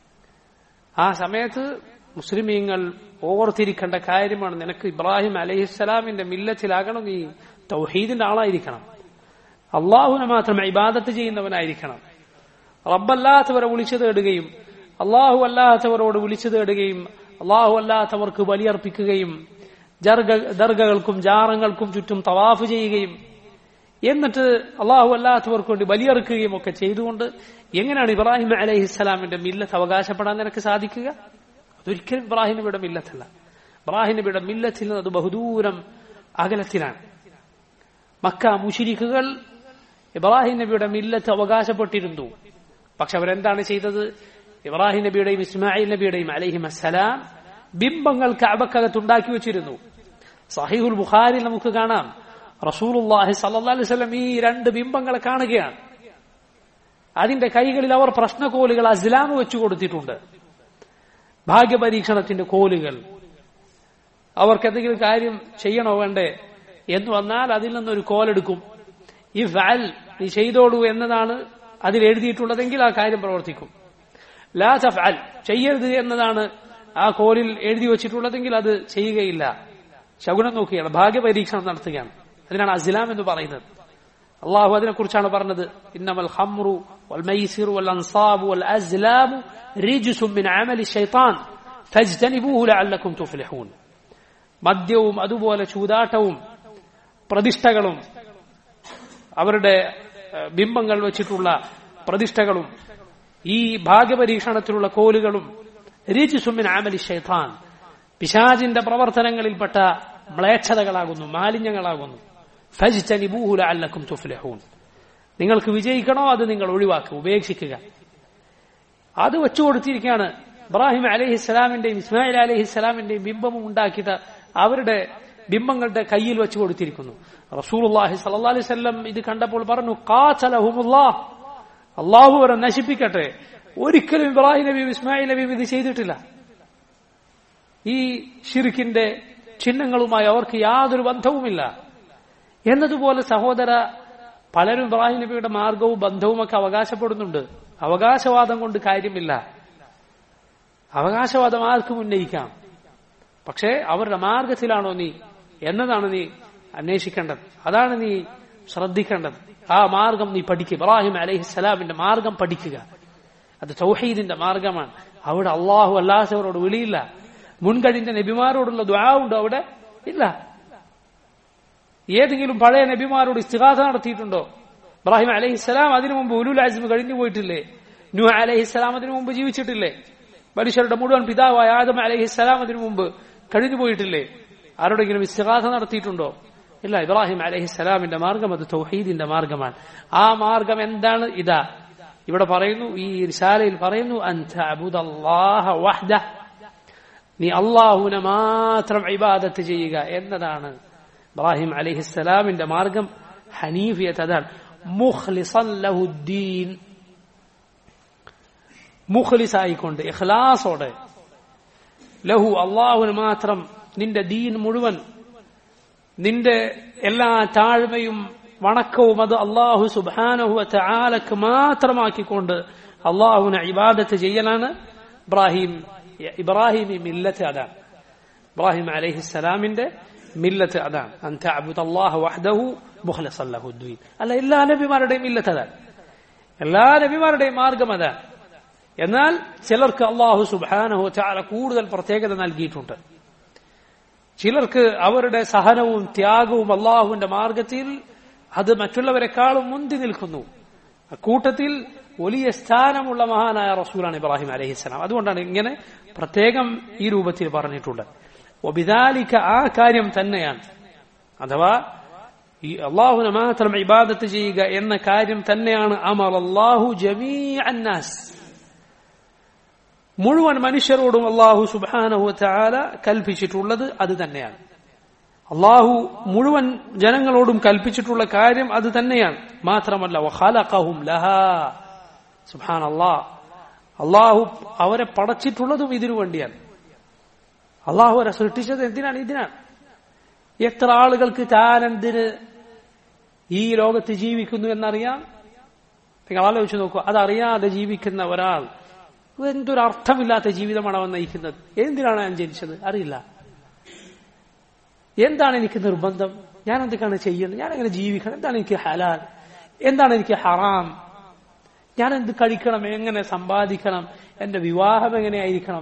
ആ സമയത്ത് മുസ്ലിമീങ്ങൾ ഓർത്തിരിക്കേണ്ട കാര്യമാണ് നിനക്ക് ഇബ്രാഹിം അലഹിസ്സലാമിന്റെ മില്ലത്തിലാകണം നീ തൗഹീദിന്റെ ആളായിരിക്കണം അള്ളാഹുവിനെ മാത്രം ഇബാദത്ത് ചെയ്യുന്നവനായിരിക്കണം റബ്ബല്ലാത്തവരെ വിളിച്ചു തേടുകയും അള്ളാഹു അല്ലാത്തവരോട് വിളിച്ചു തേടുകയും അള്ളാഹു അല്ലാത്തവർക്ക് ബലിയർപ്പിക്കുകയും ദർഗകൾക്കും ജാറങ്ങൾക്കും ചുറ്റും തവാഫ് ചെയ്യുകയും എന്നിട്ട് അള്ളാഹു അല്ലാത്തവർക്ക് വേണ്ടി ബലിയറുക്കുകയും ഒക്കെ ചെയ്തുകൊണ്ട് എങ്ങനെയാണ് ഇബ്രാഹിം അലഹിസ്സലാമിന്റെ മില്ലത്ത് അവകാശപ്പെടാൻ നിനക്ക് സാധിക്കുക അതൊരിക്കലും ഇബ്രാഹിം നബിയുടെ മില്ലത്തല്ല ഇബ്രാഹിം നബിയുടെ മില്ലത്തിൽ നിന്ന് അത് ബഹുദൂരം അകലത്തിലാണ് മക്ക മുഷിരിക്കുകൾ ഇബ്രാഹിം നബിയുടെ മില്ലത്ത് അവകാശപ്പെട്ടിരുന്നു പക്ഷെ അവരെന്താണ് ചെയ്തത് ഇബ്രാഹിം നബിയുടെയും ഇസ്മായിൽ നബിയുടെയും അലഹിം അസ്സലാം ബിംബങ്ങൾ കഅബക്കകത്ത് ഉണ്ടാക്കി വെച്ചിരുന്നു സഹീഹുൽ ബുഖാരിൽ നമുക്ക് കാണാം റസൂലുള്ളാഹി സല്ലല്ലാഹു അലൈഹി വസല്ലം ഈ രണ്ട് ബിംബങ്ങളെ കാണുകയാണ് അതിന്റെ കൈകളിൽ അവർ പ്രശ്നകോലുകൾ അസ്ലാം വെച്ചു കൊടുത്തിട്ടുണ്ട് ഭാഗ്യപരീക്ഷണത്തിന്റെ കോലുകൾ അവർക്ക് എന്തെങ്കിലും കാര്യം ചെയ്യണോ വേണ്ടേ എന്ന് വന്നാൽ അതിൽ നിന്നൊരു കോലെടുക്കും ഈ ഫാൽ നീ ചെയ്തോളൂ എന്നതാണ് അതിൽ എഴുതിയിട്ടുള്ളതെങ്കിൽ ആ കാര്യം പ്രവർത്തിക്കും ലാ തഫ്അൽ ചെയ്യരുത് എന്നതാണ് ആ കോലിൽ എഴുതി വെച്ചിട്ടുള്ളതെങ്കിൽ അത് ചെയ്യുകയില്ല ശകുനം നോക്കുകയാണ് ഭാഗ്യപരീക്ഷണം നടത്തുകയാണ് അതിനാണ് അസ്ലാം എന്ന് പറയുന്നത് അള്ളാഹു അതിനെ കുറിച്ചാണ് പറഞ്ഞത് ഇന്നമൽ ഹംറു വൽ മൈസിറു വൽ അൻസാബു വൽ അസ്ലാമു റിജ്സും മിൻ അമലി ശൈത്താൻ ഫജ്തനിബൂഹു ലഅല്ലക്കും തുഫ്ലിഹൂൻ മദ്യവും അതുപോലെ ചൂതാട്ടവും പ്രതിഷ്ഠകളും അവരുടെ ബിംബങ്ങൾ വെച്ചിട്ടുള്ള പ്രതിഷ്ഠകളും ഈ ഭാഗ്യപരീക്ഷണത്തിലുള്ള കോലുകളും രിജുസുമിൻ ആമലി ഷെയ്ത്താൻ പിശാജിന്റെ പ്രവർത്തനങ്ങളിൽപ്പെട്ട മ്ലേച്ഛതകളാകുന്നു മാലിന്യങ്ങളാകുന്നു ഫജ്തനിബൂഹുല അല്ലക്കും തുഫ്ലഹൂൻ നിങ്ങൾക്ക് വിജയിക്കണോ അത് നിങ്ങൾ ഒഴിവാക്കുക ഉപേക്ഷിക്കുക അത് വെച്ചു കൊടുത്തിരിക്കുകയാണ് ഇബ്രാഹിം അലഹിസ്സലാമിന്റെയും ഇസ്മായിൽ അലഹിസ്സലാമിന്റെയും ബിംബവും ഉണ്ടാക്കിയിട്ട് അവരുടെ ബിംബങ്ങളുടെ കയ്യിൽ വെച്ച് കൊടുത്തിരിക്കുന്നു റസൂലുള്ളാഹി സല്ലല്ലാഹു അലൈഹി വസല്ലം ഇത് കണ്ടപ്പോൾ പറഞ്ഞു ഖാതലഹുമുല്ലാഹ് അള്ളാഹു അവരെ നശിപ്പിക്കട്ടെ ഒരിക്കലും ഇബ്രാഹിം നബിയും ഇസ്മായിൽ നബിയും ഇത് ചെയ്തിട്ടില്ല ഈ ഷിർക്കിന്റെ ചിഹ്നങ്ങളുമായി അവർക്ക് യാതൊരു ബന്ധവുമില്ല എന്നതുപോലെ സഹോദര പലരും ഇബ്രാഹിം നബിയുടെ മാർഗവും ബന്ധവും ഒക്കെ അവകാശപ്പെടുന്നുണ്ട് അവകാശവാദം കൊണ്ട് കാര്യമില്ല അവകാശവാദം ആർക്കും ഉന്നയിക്കാം പക്ഷേ അവരുടെ മാർഗത്തിലാണോ നീ എന്നതാണ് നീ അന്വേഷിക്കേണ്ടത് അതാണ് നീ ശ്രദ്ധിക്കേണ്ടത് ആ മാർഗം നീ പഠിക്കുക ഇബ്രാഹിം അലഹിസ്സലാമിന്റെ മാർഗം പഠിക്കുക അത് തൗഹീദിന്റെ മാർഗമാണ് അവിടെ അള്ളാഹു അല്ലാത്തവരോട് വിളിയില്ല മുൻകഴിഞ്ഞ നബിമാരോടുള്ള ദ്വാ ഉണ്ടോ അവിടെ ഇല്ല ഏതെങ്കിലും പഴയ നബിമാരോട് ഇസ്തിഹാസ നടത്തിയിട്ടുണ്ടോ ഇബ്രാഹിം അലഹിസ്സലാം അതിനു മുമ്പ് ഉലുൽ ആസിമ് കഴിഞ്ഞു പോയിട്ടില്ലേ നു അലഹിസ്സലാം അതിനു മുമ്പ് ജീവിച്ചിട്ടില്ലേ മനുഷ്യരുടെ മുഴുവൻ പിതാവായ ആദം അലഹിസ്സലാം അതിനു മുമ്പ് കഴിഞ്ഞു പോയിട്ടില്ലേ ആരോടെങ്കിലും ഇസ്തിഹാസ നടത്തിയിട്ടുണ്ടോ ഇല്ല ഇബ്രാഹിം അലഹിസ്സലാമിന്റെ മാർഗം അത് തൗഹീദിന്റെ മാർഗമാണ് ആ മാർഗം എന്താണ് ഇതാ ഇവിടെ പറയുന്നു ഈ റിസാലയിൽ പറയുന്നു വഹ്ദ നീ അള്ളാഹുവിനെ മാത്രം ഇബാദത്ത് ചെയ്യുക എന്നതാണ് ഇബ്രാഹിം അലഹിസ്സലാമിന്റെ മാർഗം ഹനീഫിയത്ത് അതാണ് മുഖ്ലിസൻ ലഹുദ്ദീൻ മുഖ്ലിസ് ആയിക്കൊണ്ട് ഇഖ്ലാസോടെ ലഹു അള്ളാഹുവിന് മാത്രം നിന്റെ ദീൻ മുഴുവൻ നിന്റെ എല്ലാ താഴ്മയും വണക്കവും അത് അള്ളാഹു സുബാനഹുവ ആലക്ക് മാത്രമാക്കിക്കൊണ്ട് അള്ളാഹുവിനെ ഇബാദത്ത് ചെയ്യലാണ് ഇബ്രാഹിം ഇബ്രാഹിം മില്ലത്ത് അതാണ് ഇബ്രാഹിം അലഹിസ്സലാമിന്റെ മില്ലത്ത് അതാണ് അൻ തഅബുദല്ലാഹ വഹ്ദഹു മുഖ്ലിസൻ ലഹു ദ്ദീൻ അല്ല എല്ലാ നബിമാരുടെയും മില്ലത്ത് അതാണ് എല്ലാ നബിമാരുടെയും മാർഗം അതാണ് എന്നാൽ ചിലർക്ക് അള്ളാഹു സുബ്ഹാനഹു തആല കൂടുതൽ പ്രത്യേകത നൽകിയിട്ടുണ്ട് ചിലർക്ക് അവരുടെ സഹനവും ത്യാഗവും അള്ളാഹുവിന്റെ മാർഗത്തിൽ അത് മറ്റുള്ളവരെക്കാളും മുന്തി നിൽക്കുന്നു കൂട്ടത്തിൽ വലിയ സ്ഥാനമുള്ള മഹാനായ റസൂലാണ് ഇബ്രാഹിം അലഹിസ്സലാം അതുകൊണ്ടാണ് ഇങ്ങനെ പ്രത്യേകം ഈ രൂപത്തിൽ പറഞ്ഞിട്ടുണ്ട് ഒബിദാലിക്ക ആ കാര്യം തന്നെയാണ് അഥവാ ഈ അള്ളാഹുനെ മാത്രം ഇബാദത്ത് ചെയ്യുക എന്ന കാര്യം തന്നെയാണ് അമർ അള്ളാഹു ജമീ അന്നാസ് മുഴുവൻ മനുഷ്യരോടും അള്ളാഹു സുബാനഹു ചാല കൽപ്പിച്ചിട്ടുള്ളത് അത് തന്നെയാണ് അള്ളാഹു മുഴുവൻ ജനങ്ങളോടും കൽപ്പിച്ചിട്ടുള്ള കാര്യം അത് തന്നെയാണ് മാത്രമല്ല വഖലഖഹും ലഹാ സുബ്ഹാൻ അള്ളാഹ് അള്ളാഹു അവരെ പടച്ചിട്ടുള്ളതും ഇതിനു വേണ്ടിയാണ് അള്ളാഹു അവരെ സൃഷ്ടിച്ചത് എന്തിനാണ് ഇതിനാണ് എത്ര ആളുകൾക്ക് താനെന്തിന് ഈ ലോകത്ത് ജീവിക്കുന്നു എന്നറിയാം നിങ്ങൾ ആലോചിച്ച് നോക്കൂ അതറിയാതെ ജീവിക്കുന്ന ഒരാൾ എന്തൊരു അർത്ഥമില്ലാത്ത ജീവിതമാണ് അവൻ നയിക്കുന്നത് എന്തിനാണ് ഞാൻ ജനിച്ചത് അറിയില്ല എന്താണ് എനിക്ക് നിർബന്ധം ഞാൻ എന്തൊക്കെയാണ് ചെയ്യുന്നത് ഞാൻ എങ്ങനെ ജീവിക്കണം എന്താണ് എനിക്ക് ഹലാൽ എന്താണ് എനിക്ക് ഹറാം ഞാൻ എന്ത് കഴിക്കണം എങ്ങനെ സമ്പാദിക്കണം എന്റെ വിവാഹം എങ്ങനെയായിരിക്കണം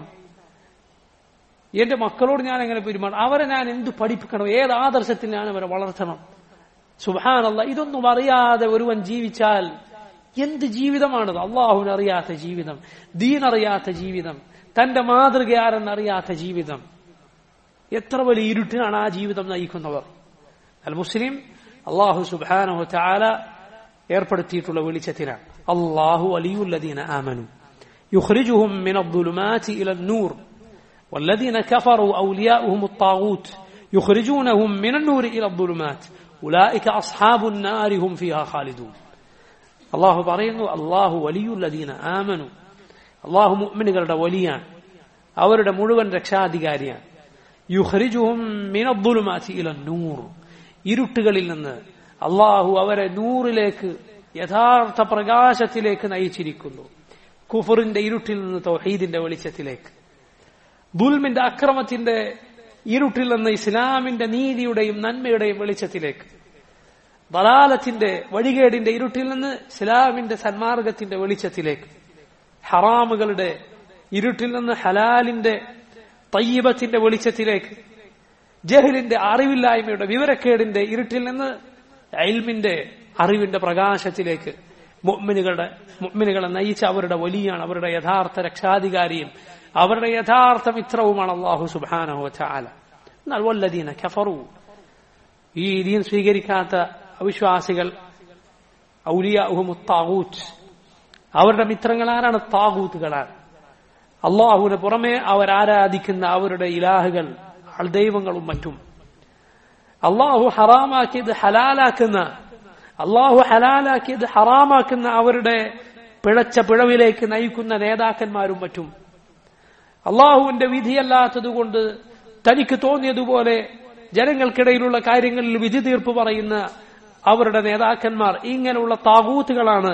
എന്റെ മക്കളോട് ഞാൻ എങ്ങനെ പെരുമാറണം അവരെ ഞാൻ എന്ത് പഠിപ്പിക്കണം ഏത് ആദർശത്തിൽ ഞാൻ അവരെ വളർത്തണം സുബാനല്ല ഇതൊന്നും അറിയാതെ ഒരുവൻ ജീവിച്ചാൽ എന്ത് ജീവിതമാണത് അള്ളാഹുവിന് അറിയാത്ത ജീവിതം ദീനറിയാത്ത ജീവിതം തന്റെ മാതൃക ആരെന്നറിയാത്ത ജീവിതം എത്ര വലിയ ഇരുട്ടിനാണ് ആ ജീവിതം നയിക്കുന്നവർ അൽ മുസ്ലിം അള്ളാഹു സുബാനഹു ചാല ഏർപ്പെടുത്തിയിട്ടുള്ള വെളിച്ചത്തിനാണ് അള്ളാഹു അലിയുല്ലദീന ആമനു يخرجهم من الظلمات إلى النور والذين كفروا أولياؤهم الطاغوت يخرجونهم من النور إلى الظلمات أولئك أصحاب النار هم فيها خالدون الله പറയുന്നു അള്ളാഹു വലിയുല്ലദീന ആമനു അള്ളാഹു മുഅ്മിനുകളുടെ വലിയാണ് അവരുടെ മുഴുവൻ രക്ഷാധികാരിയാണ് യുഹ്രിജുഹും മിനദ്ദുലുമാതി ഇല നൂർ ഇരുട്ടുകളിൽ നിന്ന് അള്ളാഹു അവരെ നൂറിലേക്ക് യഥാർത്ഥ പ്രകാശത്തിലേക്ക് നയിച്ചിരിക്കുന്നു കുഫറിന്റെ ഇരുട്ടിൽ നിന്ന് തൗഹീദിന്റെ വെളിച്ചത്തിലേക്ക് ദുൽമിന്റെ അക്രമത്തിന്റെ ഇരുട്ടിൽ നിന്ന് ഇസ്ലാമിന്റെ നീതിയുടെയും നന്മയുടെയും വെളിച്ചത്തിലേക്ക് ബലാലത്തിന്റെ വഴികേടിന്റെ ഇരുട്ടിൽ നിന്ന് ഇസ്ലാമിന്റെ സന്മാർഗത്തിന്റെ വെളിച്ചത്തിലേക്ക് ഹറാമുകളുടെ ഇരുട്ടിൽ നിന്ന് ഹലാലിന്റെ തയ്യബത്തിന്റെ വെളിച്ചത്തിലേക്ക് ജഹലിന്റെ അറിവില്ലായ്മയുടെ വിവരക്കേടിന്റെ ഇരുട്ടിൽ നിന്ന് അയൽമിന്റെ അറിവിന്റെ പ്രകാശത്തിലേക്ക് മുഅ്മിനുകളുടെ മുഅ്മിനുകളെ നയിച്ച അവരുടെ വലിയാണ് അവരുടെ യഥാർത്ഥ രക്ഷാധികാരിയും അവരുടെ യഥാർത്ഥ മിത്രവുമാണ് അള്ളാഹു സുബാനഹു ചാല എന്നാൽ വല്ലദീന കഫറു ഈ ദീൻ സ്വീകരിക്കാത്ത അവിശ്വാസികൾ ഔലിയാഹുമുത്താകൂത്ത് അവരുടെ മിത്രങ്ങൾ ആരാണ് താകൂത്തുകളാണ് അള്ളാഹുവിന് പുറമെ അവർ ആരാധിക്കുന്ന അവരുടെ ഇലാഹുകൾ ദൈവങ്ങളും മറ്റും അള്ളാഹു ഹറാമാക്കിയത് ഹലാലാക്കുന്ന അള്ളാഹു ഹലാലാക്കിയത് ഹറാമാക്കുന്ന അവരുടെ പിഴച്ച പിഴവിലേക്ക് നയിക്കുന്ന നേതാക്കന്മാരും മറ്റും അള്ളാഹുവിന്റെ വിധിയല്ലാത്തതുകൊണ്ട് തനിക്ക് തോന്നിയതുപോലെ ജനങ്ങൾക്കിടയിലുള്ള കാര്യങ്ങളിൽ വിധി തീർപ്പ് പറയുന്ന അവരുടെ നേതാക്കന്മാർ ഇങ്ങനെയുള്ള താകൂത്തുകളാണ്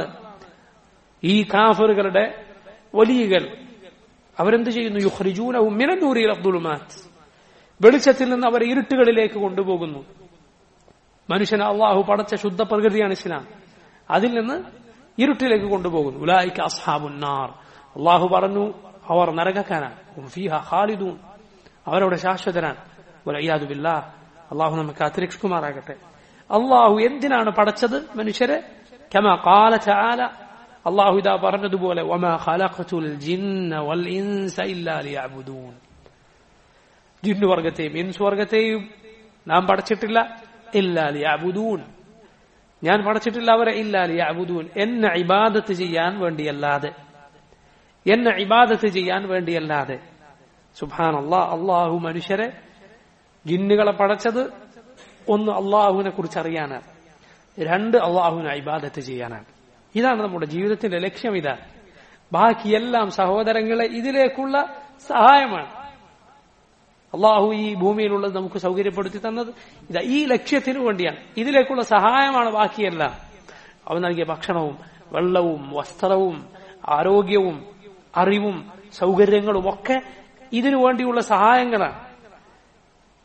ഈ കാഫറുകളുടെ വലിയകൾ അവരെന്ത് ചെയ്യുന്നു യുഹ്രിജൂനവും മിനന്നൂരിൽ അബ്ദുൽമാത്ത് വെളിച്ചത്തിൽ നിന്ന് അവരെ ഇരുട്ടുകളിലേക്ക് കൊണ്ടുപോകുന്നു മനുഷ്യനെ അള്ളാഹു പടച്ച ശുദ്ധ പ്രകൃതിയാണ് ഇസ്ലാം അതിൽ നിന്ന് ഇരുട്ടിലേക്ക് കൊണ്ടുപോകുന്നു ഉലായിക്ക് അസ്ഹാബുന്നാർ അള്ളാഹു പറഞ്ഞു അവർ നരകക്കാനാണ് ഫീഹ ഖാലിദൂൻ അവരവിടെ ശാശ്വതരാണ് വലയ്യാദുബില്ല അള്ളാഹു നമുക്ക് അത്തിരക്ഷിക്കുമാറാകട്ടെ അള്ളാഹു എന്തിനാണ് പടച്ചത് മനുഷ്യരെ കമ കാല ചാല അള്ളാഹു ഇതാ പറഞ്ഞതുപോലെ വമാ ഖലഖതുൽ ജിന്ന വൽ ഇൻസ ഇല്ലാ ലിയഅബുദൂൻ ജിന്നു വർഗത്തെയും ഇൻസ് വർഗത്തെയും നാം പടച്ചിട്ടില്ല ഇല്ലാ ലിയഅബുദൂൻ ഞാൻ പടച്ചിട്ടില്ല അവരെ ഇല്ലാ ലിയഅബുദൂൻ എന്നെ ഇബാദത്ത് ചെയ്യാൻ വേണ്ടിയല്ലാതെ എന്നെ ഇബാദത്ത് ചെയ്യാൻ വേണ്ടിയല്ലാതെ സുബാൻ അള്ളാഹ് അള്ളാഹു മനുഷ്യരെ ജിന്നുകളെ പടച്ചത് ഒന്ന് അള്ളാഹുവിനെ കുറിച്ച് അറിയാനാണ് രണ്ട് അള്ളാഹുവിനെ ഇബാദത്ത് ചെയ്യാനാണ് ഇതാണ് നമ്മുടെ ജീവിതത്തിന്റെ ലക്ഷ്യം ഇതാണ് ബാക്കിയെല്ലാം സഹോദരങ്ങളെ ഇതിലേക്കുള്ള സഹായമാണ് അള്ളാഹു ഈ ഭൂമിയിലുള്ളത് നമുക്ക് സൗകര്യപ്പെടുത്തി തന്നത് ഇതാ ഈ ലക്ഷ്യത്തിന് വേണ്ടിയാണ് ഇതിലേക്കുള്ള സഹായമാണ് ബാക്കിയെല്ലാം അവൻ നൽകിയ ഭക്ഷണവും വെള്ളവും വസ്ത്രവും ആരോഗ്യവും അറിവും സൗകര്യങ്ങളും ഒക്കെ ഇതിനു വേണ്ടിയുള്ള സഹായങ്ങളാണ്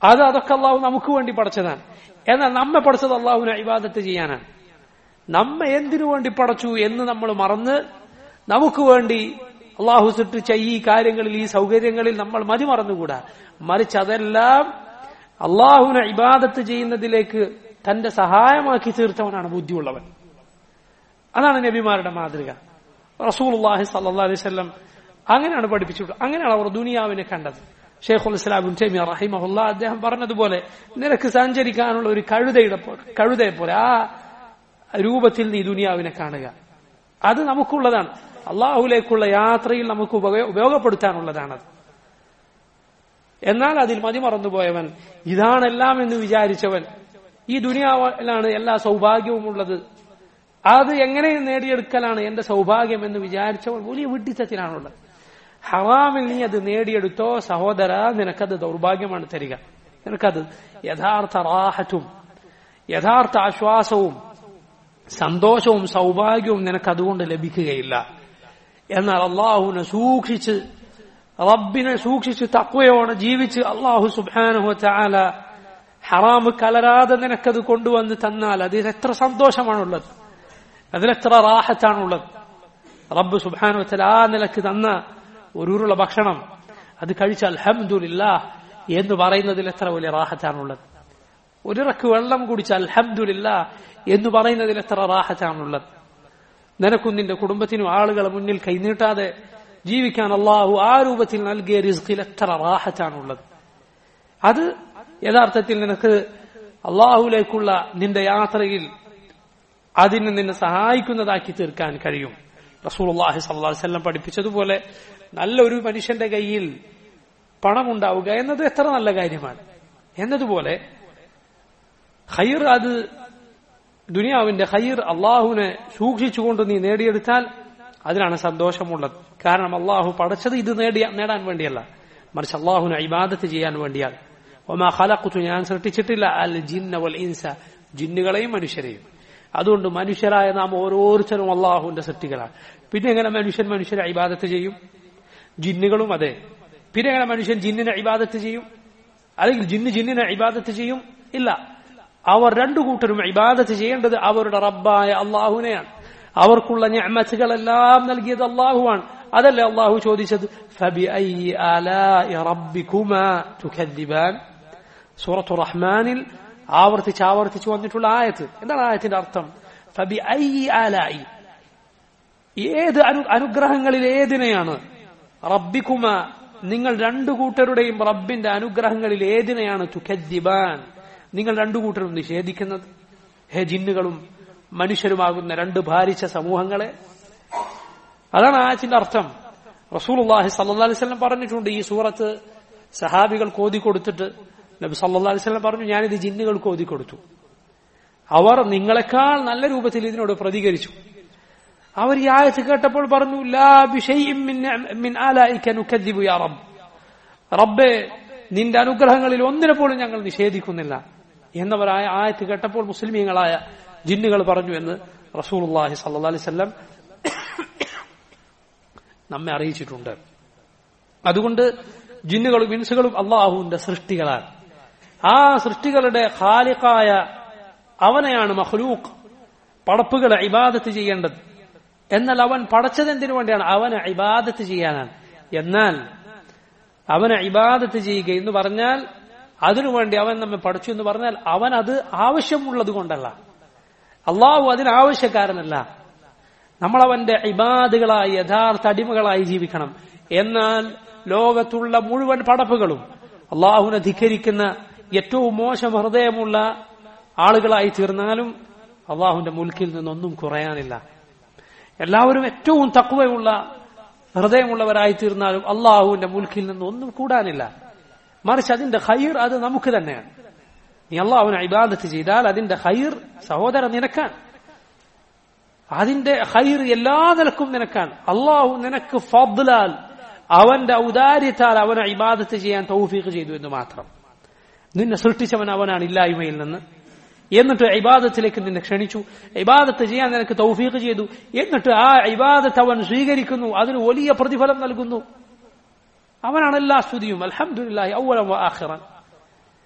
അത് അതൊക്കെ അള്ളാഹു നമുക്ക് വേണ്ടി പഠിച്ചതാണ് എന്നാൽ നമ്മെ പഠിച്ചത് അള്ളാഹുവിനെ ഇബാദത്ത് ചെയ്യാനാണ് നമ്മെ എന്തിനു വേണ്ടി പടച്ചു എന്ന് നമ്മൾ മറന്ന് നമുക്ക് വേണ്ടി അള്ളാഹു സൃഷ്ടിച്ച ഈ കാര്യങ്ങളിൽ ഈ സൗകര്യങ്ങളിൽ നമ്മൾ മതി മറന്നുകൂടാ മറിച്ച് അതെല്ലാം അള്ളാഹുവിനെ ഇബാദത്ത് ചെയ്യുന്നതിലേക്ക് തന്റെ സഹായമാക്കി തീർത്തവനാണ് ബുദ്ധിയുള്ളവൻ അതാണ് നബിമാരുടെ മാതൃക റസൂൽ അള്ളാഹി സല്ലാ അലൈവല്ലം അങ്ങനെയാണ് പഠിപ്പിച്ചിട്ടുള്ളത് അങ്ങനെയാണ് അവർ ദുനിയാവിനെ കണ്ടത് ഷെയ്ഖുൽ ഇസ്ലാം ടൈമിയ റഹിമഹുല്ല അദ്ദേഹം പറഞ്ഞതുപോലെ നിനക്ക് സഞ്ചരിക്കാനുള്ള ഒരു കഴുതയുടെ കഴുതയെ പോലെ ആ രൂപത്തിൽ നീ ദുനിയാവിനെ കാണുക അത് നമുക്കുള്ളതാണ് അള്ളാഹുലേക്കുള്ള യാത്രയിൽ നമുക്ക് ഉപയോഗപ്പെടുത്താനുള്ളതാണത് എന്നാൽ അതിൽ മതിമറന്നുപോയവൻ ഇതാണെല്ലാം എന്ന് വിചാരിച്ചവൻ ഈ ദുനിയാവിലാണ് എല്ലാ സൗഭാഗ്യവും ഉള്ളത് അത് എങ്ങനെ നേടിയെടുക്കലാണ് എന്റെ സൗഭാഗ്യം എന്ന് വിചാരിച്ചവൻ വലിയ വിഡ്ഢിത്തത്തിലാണുള്ളത് ഹറാമിൽ നീ അത് നേടിയെടുത്തോ സഹോദര നിനക്കത് ദൗർഭാഗ്യമാണ് തരിക നിനക്കത് യഥാർത്ഥ റാഹറ്റും യഥാർത്ഥ ആശ്വാസവും സന്തോഷവും സൗഭാഗ്യവും നിനക്ക് അതുകൊണ്ട് ലഭിക്കുകയില്ല എന്നാൽ അള്ളാഹുവിനെ സൂക്ഷിച്ച് റബ്ബിനെ സൂക്ഷിച്ച് തക്വയോടെ ജീവിച്ച് അള്ളാഹു സുബാനുഹ ചാല ഹറാമ് കലരാതെ നിനക്കത് കൊണ്ടുവന്ന് തന്നാൽ അതിൽ എത്ര സന്തോഷമാണുള്ളത് അതിലെത്ര റാഹത്താണുള്ളത് റബ്ബ് സുബാനുവത്തൽ ആ നിലക്ക് തന്ന ഒരുരുള്ള ഭക്ഷണം അത് കഴിച്ച അൽഹംദുലില്ല എന്ന് പറയുന്നതിൽ എത്ര വലിയ റാഹത്താണുള്ളത് ഒരിറക്ക് വെള്ളം കുടിച്ച അൽഹംദുലില്ല എന്ന് പറയുന്നതിൽ എത്ര റാഹത്താണുള്ളത് നിനക്കും നിന്റെ കുടുംബത്തിനും ആളുകളെ മുന്നിൽ കൈനീട്ടാതെ ജീവിക്കാൻ അള്ളാഹു ആ രൂപത്തിൽ നൽകിയ റിസ്കിൽ എത്ര റാഹത്താണുള്ളത് അത് യഥാർത്ഥത്തിൽ നിനക്ക് അള്ളാഹുലേക്കുള്ള നിന്റെ യാത്രയിൽ അതിന് നിന്നെ സഹായിക്കുന്നതാക്കി തീർക്കാൻ കഴിയും റസൂൽ അള്ളാഹി സല്ലാസ്ല്ലം പഠിപ്പിച്ചതുപോലെ നല്ലൊരു മനുഷ്യന്റെ കയ്യിൽ പണമുണ്ടാവുക എന്നത് എത്ര നല്ല കാര്യമാണ് എന്നതുപോലെ ഖൈർ അത് ദുനിയാവിന്റെ ഖൈർ അള്ളാഹുവിനെ സൂക്ഷിച്ചുകൊണ്ട് നീ നേടിയെടുത്താൽ അതിനാണ് സന്തോഷമുള്ളത് കാരണം അള്ളാഹു പടച്ചത് ഇത് നേടിയ നേടാൻ വേണ്ടിയല്ല മറിച്ച് അള്ളാഹുവിനെ ഇബാദത്ത് ചെയ്യാൻ വേണ്ടിയാണ് ഒമാ ഖലഖുതു ഞാൻ സൃഷ്ടിച്ചിട്ടില്ല അൽ ജിന്ന വൽ ഇൻസ ജിന്നുകളെയും മനുഷ്യരെയും അതുകൊണ്ട് മനുഷ്യരായ നാം ഓരോരുത്തരും അള്ളാഹുവിന്റെ സൃഷ്ടികളാണ് പിന്നെ എങ്ങനെ മനുഷ്യൻ മനുഷ്യരെ ഇബാദത്ത് ചെയ്യും ജിന്നുകളും അതെ പിന്നെ എങ്ങനെ മനുഷ്യൻ ജിന്നിനെ ഇബാദത്ത് ചെയ്യും അല്ലെങ്കിൽ ജിന്ന് ജിന്നിനെ ഇബാദത്ത് ചെയ്യും ഇല്ല അവർ രണ്ടു കൂട്ടരും ഇബാദത്ത് ചെയ്യേണ്ടത് അവരുടെ റബ്ബായ അള്ളാഹുവിനെയാണ് അവർക്കുള്ള ഞാമത്തുകളെല്ലാം നൽകിയത് അള്ളാഹുവാണ് അതല്ലേ അള്ളാഹു ചോദിച്ചത് സൂറത്തു റഹ്മാനിൽ ആവർത്തിച്ച് ആവർത്തിച്ച് വന്നിട്ടുള്ള ആയത്ത് എന്താണ് ആയത്തിന്റെ അർത്ഥം ഫബി ഐ ആലായി ഏത് അനു അനുഗ്രഹങ്ങളിൽ ഏതിനെയാണ് റബ്ബിക്കുമ നിങ്ങൾ രണ്ടു കൂട്ടരുടെയും റബ്ബിന്റെ അനുഗ്രഹങ്ങളിൽ ഏതിനെയാണ് തുഖദ്ദിബാൻ നിങ്ങൾ രണ്ടു കൂട്ടരും നിഷേധിക്കുന്നത് ഹേ ജിന്നുകളും മനുഷ്യരുമാകുന്ന രണ്ട് ഭാരിച്ച സമൂഹങ്ങളെ അതാണ് ആയത്തിന്റെ അർത്ഥം റസൂലുള്ളാഹി സല്ലല്ലാഹു അലൈഹി വസല്ലം പറഞ്ഞിട്ടുണ്ട് ഈ സൂറത്ത് സഹാബികൾ കോതി കൊടുത്തിട്ട് നബി സല്ലല്ലാഹു അലൈഹി വസല്ലം പറഞ്ഞു ഞാനിത് ജിന്നുകൾക്ക് ഓതി കൊടുത്തു അവർ നിങ്ങളെക്കാൾ നല്ല രൂപത്തിൽ ഇതിനോട് പ്രതികരിച്ചു അവർ ഈ ആയത്ത് കേട്ടപ്പോൾ പറഞ്ഞു ലാ ബിഷൈഇൻ മിൻ മിൻ ആലായിക നുകദ്ദിബു യാ റബ്ബ് റബ്ബേ നിന്റെ അനുഗ്രഹങ്ങളിൽ ഒന്നിനെ പോലും ഞങ്ങൾ നിഷേധിക്കുന്നില്ല എന്നവരായ ആയത്ത് കേട്ടപ്പോൾ മുസ്ലിമീങ്ങളായ ജിന്നുകൾ പറഞ്ഞു എന്ന് റസൂലുള്ളാഹി സല്ലല്ലാഹു അലൈഹി വസല്ലം നമ്മെ അറിയിച്ചിട്ടുണ്ട് അതുകൊണ്ട് ജിന്നുകളും ഇൻസുകളും അള്ളാഹുവിന്റെ സൃഷ്ടികളാണ് ആ സൃഷ്ടികളുടെ ഖാലിഖായ അവനെയാണ് മഹ്ലൂഖ് പടപ്പുകളെ ഇബാദത്ത് ചെയ്യേണ്ടത് എന്നാൽ അവൻ പടച്ചതെന്തിനു വേണ്ടിയാണ് അവനെ ഇബാദത്ത് ചെയ്യാനാണ് എന്നാൽ അവനെ ഇബാദത്ത് ചെയ്യുക എന്ന് പറഞ്ഞാൽ അതിനുവേണ്ടി അവൻ നമ്മെ പഠിച്ചു എന്ന് പറഞ്ഞാൽ അവൻ അത് ആവശ്യമുള്ളത് കൊണ്ടല്ല അള്ളാഹു അതിന് ആവശ്യക്കാരനല്ല നമ്മൾ അവന്റെ ഇബാദുകളായി യഥാർത്ഥ അടിമകളായി ജീവിക്കണം എന്നാൽ ലോകത്തുള്ള മുഴുവൻ പടപ്പുകളും അള്ളാഹുവിനെ ധിക്കരിക്കുന്ന ഏറ്റവും മോശം ഹൃദയമുള്ള ആളുകളായി തീർന്നാലും അള്ളാഹുവിന്റെ മുൽക്കിൽ നിന്നൊന്നും കുറയാനില്ല എല്ലാവരും ഏറ്റവും തക്കുവയുള്ള ഹൃദയമുള്ളവരായി തീർന്നാലും അള്ളാഹുവിന്റെ മുൽക്കിൽ നിന്ന് ഒന്നും കൂടാനില്ല മറിച്ച് അതിന്റെ ഹൈർ അത് നമുക്ക് തന്നെയാണ് നീ അള്ളാഹുവിനെ ഇബാദത്ത് ചെയ്താൽ അതിന്റെ ഹൈർ സഹോദര നിനക്കാണ് അതിന്റെ ഹൈർ എല്ലാ നിലക്കും നിനക്കാണ് അള്ളാഹു നിനക്ക് ഫദ്ലാൽ അവന്റെ ഔദാര്യത്താൽ അവനെ ഇബാദത്ത് ചെയ്യാൻ തൗഫീഖ് ചെയ്തു എന്ന് മാത്രം നിന്നെ സൃഷ്ടിച്ചവൻ അവനാണ് ഇല്ലായ്മയിൽ നിന്ന് എന്നിട്ട് ഇബാദത്തിലേക്ക് നിന്നെ ക്ഷണിച്ചു ഇബാദത്ത് ചെയ്യാൻ നിനക്ക് തൗഫീഖ് ചെയ്തു എന്നിട്ട് ആ ഇബാദത്ത് അവൻ സ്വീകരിക്കുന്നു അതിന് വലിയ പ്രതിഫലം നൽകുന്നു അവനാണ് എല്ലാ സ്തുതിയും അൽഹംദുലില്ലാഹി ഔവലം ആഖിറൻ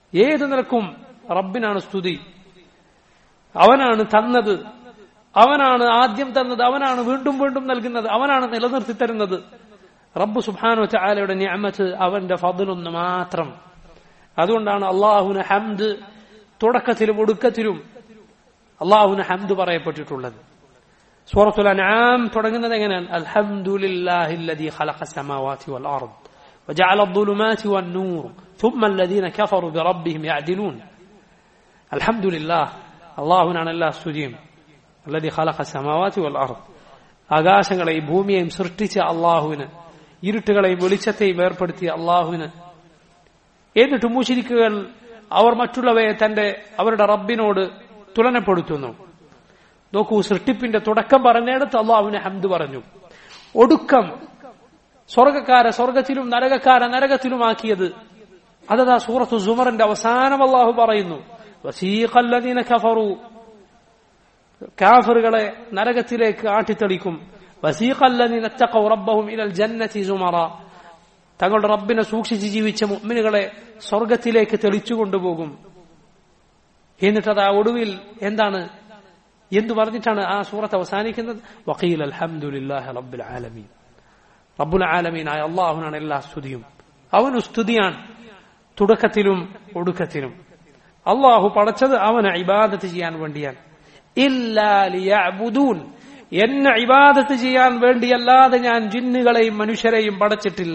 ഏത് നിലക്കും റബ്ബിനാണ് സ്തുതി അവനാണ് തന്നത് അവനാണ് ആദ്യം തന്നത് അവനാണ് വീണ്ടും വീണ്ടും നൽകുന്നത് അവനാണ് നിലനിർത്തി തരുന്നത് റബ്ബ് സുബാനു ചാലയുടെ ഞാമത്ത് അവന്റെ ഫതിലൊന്ന് മാത്രം അതുകൊണ്ടാണ് അള്ളാഹുന് ഹംദ് തുടക്കത്തിലും ഒടുക്കത്തിലും അള്ളാഹുന് ഹംദ് പറയപ്പെട്ടിട്ടുള്ളത് സൂറത്തുൽ അൻആം തുടങ്ങുന്നത് എങ്ങനെയാണ് അൽഹംദുലില്ലാഹില്ലദീ ഖലഖ السماوات والأرض وجعل الظلمات والنور ثم الذين كفروا بربهم يعدلون الحمد لله الله نعم الله സ്തുതിയും الذي خلق السماوات والأرض ആകാശങ്ങളെയും ഭൂമിയെയും സൃഷ്ടിച്ച അള്ളാഹുവിന് ഇരുട്ടുകളെയും വെളിച്ചത്തെയും ഏർപ്പെടുത്തിയ അള്ളാഹുവിന് എന്നിട്ട് മുശിരിക്കുകൾ അവർ മറ്റുള്ളവയെ തന്റെ അവരുടെ റബ്ബിനോട് തുലനപ്പെടുത്തുന്നു നോക്കൂ സൃഷ്ടിപ്പിന്റെ തുടക്കം പറഞ്ഞെടുത്ത് അള്ളാഹുവിനെ ഹംദ് പറഞ്ഞു ഒടുക്കം സ്വർഗക്കാരെ സ്വർഗത്തിലും നരകക്കാരെ നരകത്തിലുമാക്കിയത് അതതാ സൂറത്തു സുമറിന്റെ അവസാനം അള്ളാഹു പറയുന്നു വസീഖല്ലദീന കഫറു കാഫറുകളെ നരകത്തിലേക്ക് ആട്ടിത്തെളിക്കും വസീഖല്ലദീന തഖൗ റബ്ബഹും ഇലൽ ജന്നതി സുമറ തങ്ങളുടെ റബ്ബിനെ സൂക്ഷിച്ച് ജീവിച്ച മുഅ്മിനുകളെ സ്വർഗത്തിലേക്ക് തെളിച്ചു കൊണ്ടുപോകും എന്നിട്ട് ആ ഒടുവിൽ എന്താണ് എന്തു പറഞ്ഞിട്ടാണ് ആ സൂറത്ത് അവസാനിക്കുന്നത് വക്കീൽ അൽഹംദുലില്ലാഹി റബ്ബുൽ ആലമീൻ റബ്ബുൽ ആലമീനായ അള്ളാഹുനാണ് എല്ലാ സ്തുതിയും അവന് സ്തുതിയാണ് തുടക്കത്തിലും ഒടുക്കത്തിലും അള്ളാഹു പടച്ചത് അവനെ ഇബാദത്ത് ചെയ്യാൻ വേണ്ടിയാണ് ഇല്ലാലിയബുദൂൻ എന്നെ ഇബാദത്ത് ചെയ്യാൻ വേണ്ടിയല്ലാതെ ഞാൻ ജിന്നുകളെയും മനുഷ്യരെയും പടച്ചിട്ടില്ല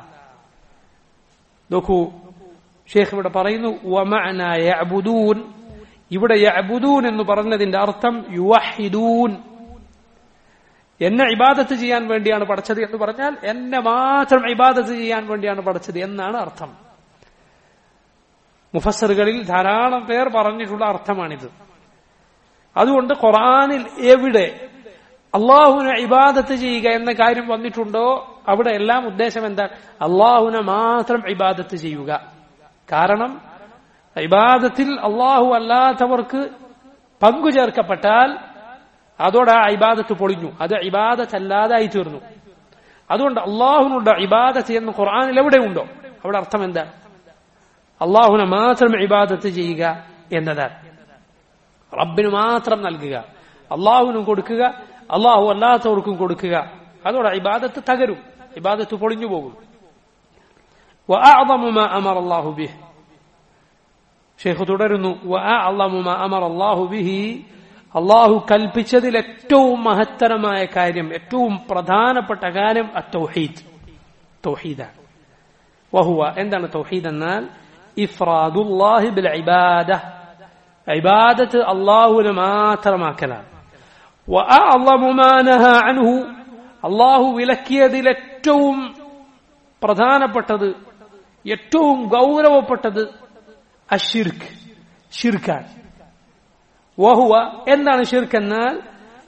നോക്കൂ ഷേഖ് ഇവിടെ പറയുന്നു വമഅനായബുദൂൻ ഇവിടെ യഅബുദൂൻ എന്ന് പറഞ്ഞതിന്റെ അർത്ഥം യുവഹിദൂൻ എന്നെ ഇബാദത്ത് ചെയ്യാൻ വേണ്ടിയാണ് പഠിച്ചത് എന്ന് പറഞ്ഞാൽ എന്നെ മാത്രം ഇബാദത്ത് ചെയ്യാൻ വേണ്ടിയാണ് പഠിച്ചത് എന്നാണ് അർത്ഥം മുഫസറുകളിൽ ധാരാളം പേർ പറഞ്ഞിട്ടുള്ള അർത്ഥമാണിത് അതുകൊണ്ട് ഖുറാനിൽ എവിടെ അള്ളാഹുവിനെ ഇബാദത്ത് ചെയ്യുക എന്ന കാര്യം വന്നിട്ടുണ്ടോ അവിടെ എല്ലാം ഉദ്ദേശം എന്താ അള്ളാഹുവിനെ മാത്രം ഇബാദത്ത് ചെയ്യുക കാരണം ഇബാദത്തിൽ അള്ളാഹു അല്ലാത്തവർക്ക് പങ്കു ചേർക്കപ്പെട്ടാൽ അതോടെ ആ ഇബാദത്ത് പൊളിഞ്ഞു അത് ഇബാദത്ത് അല്ലാതായി തീർന്നു അതുകൊണ്ട് അള്ളാഹുനുള്ള ഇബാദത്ത് എന്ന് ഖുർആാനിൽ എവിടെയുണ്ടോ അവിടെ അർത്ഥം എന്താ അള്ളാഹുനെ മാത്രം ഇബാദത്ത് ചെയ്യുക എന്നതാണ് റബ്ബിന് മാത്രം നൽകുക അള്ളാഹുവിനും കൊടുക്കുക അള്ളാഹു അല്ലാത്തവർക്കും കൊടുക്കുക അതോടെ ഇബാദത്ത് തകരും ഇബാദത്ത് പൊളിഞ്ഞു പോകും അമർ അള്ളാഹു ബിഹ് ഷെയ്ഖ് തുടരുന്നു അള്ളാഹു ബിഹി അള്ളാഹു കൽപ്പിച്ചതിൽ ഏറ്റവും മഹത്തരമായ കാര്യം ഏറ്റവും പ്രധാനപ്പെട്ട കാര്യം തൗഹീദ് തൗഹീദാണ് വഹുവ എന്താണ് തൗഹീദ് എന്നാൽ ഇഫ്രാദുല്ലാഹി ബിൽ ഇബാദ ഇബാദത്ത് അള്ളാഹുവിന് മാത്രമാക്കലാണ് അള്ളാഹു വിലക്കിയതിൽ ഏറ്റവും പ്രധാനപ്പെട്ടത് ഏറ്റവും ഗൗരവപ്പെട്ടത് അഷിർക്ക് ഷിർക്കാണ് വഹുവ എന്താണ് ഷിർക്ക് എന്നാൽ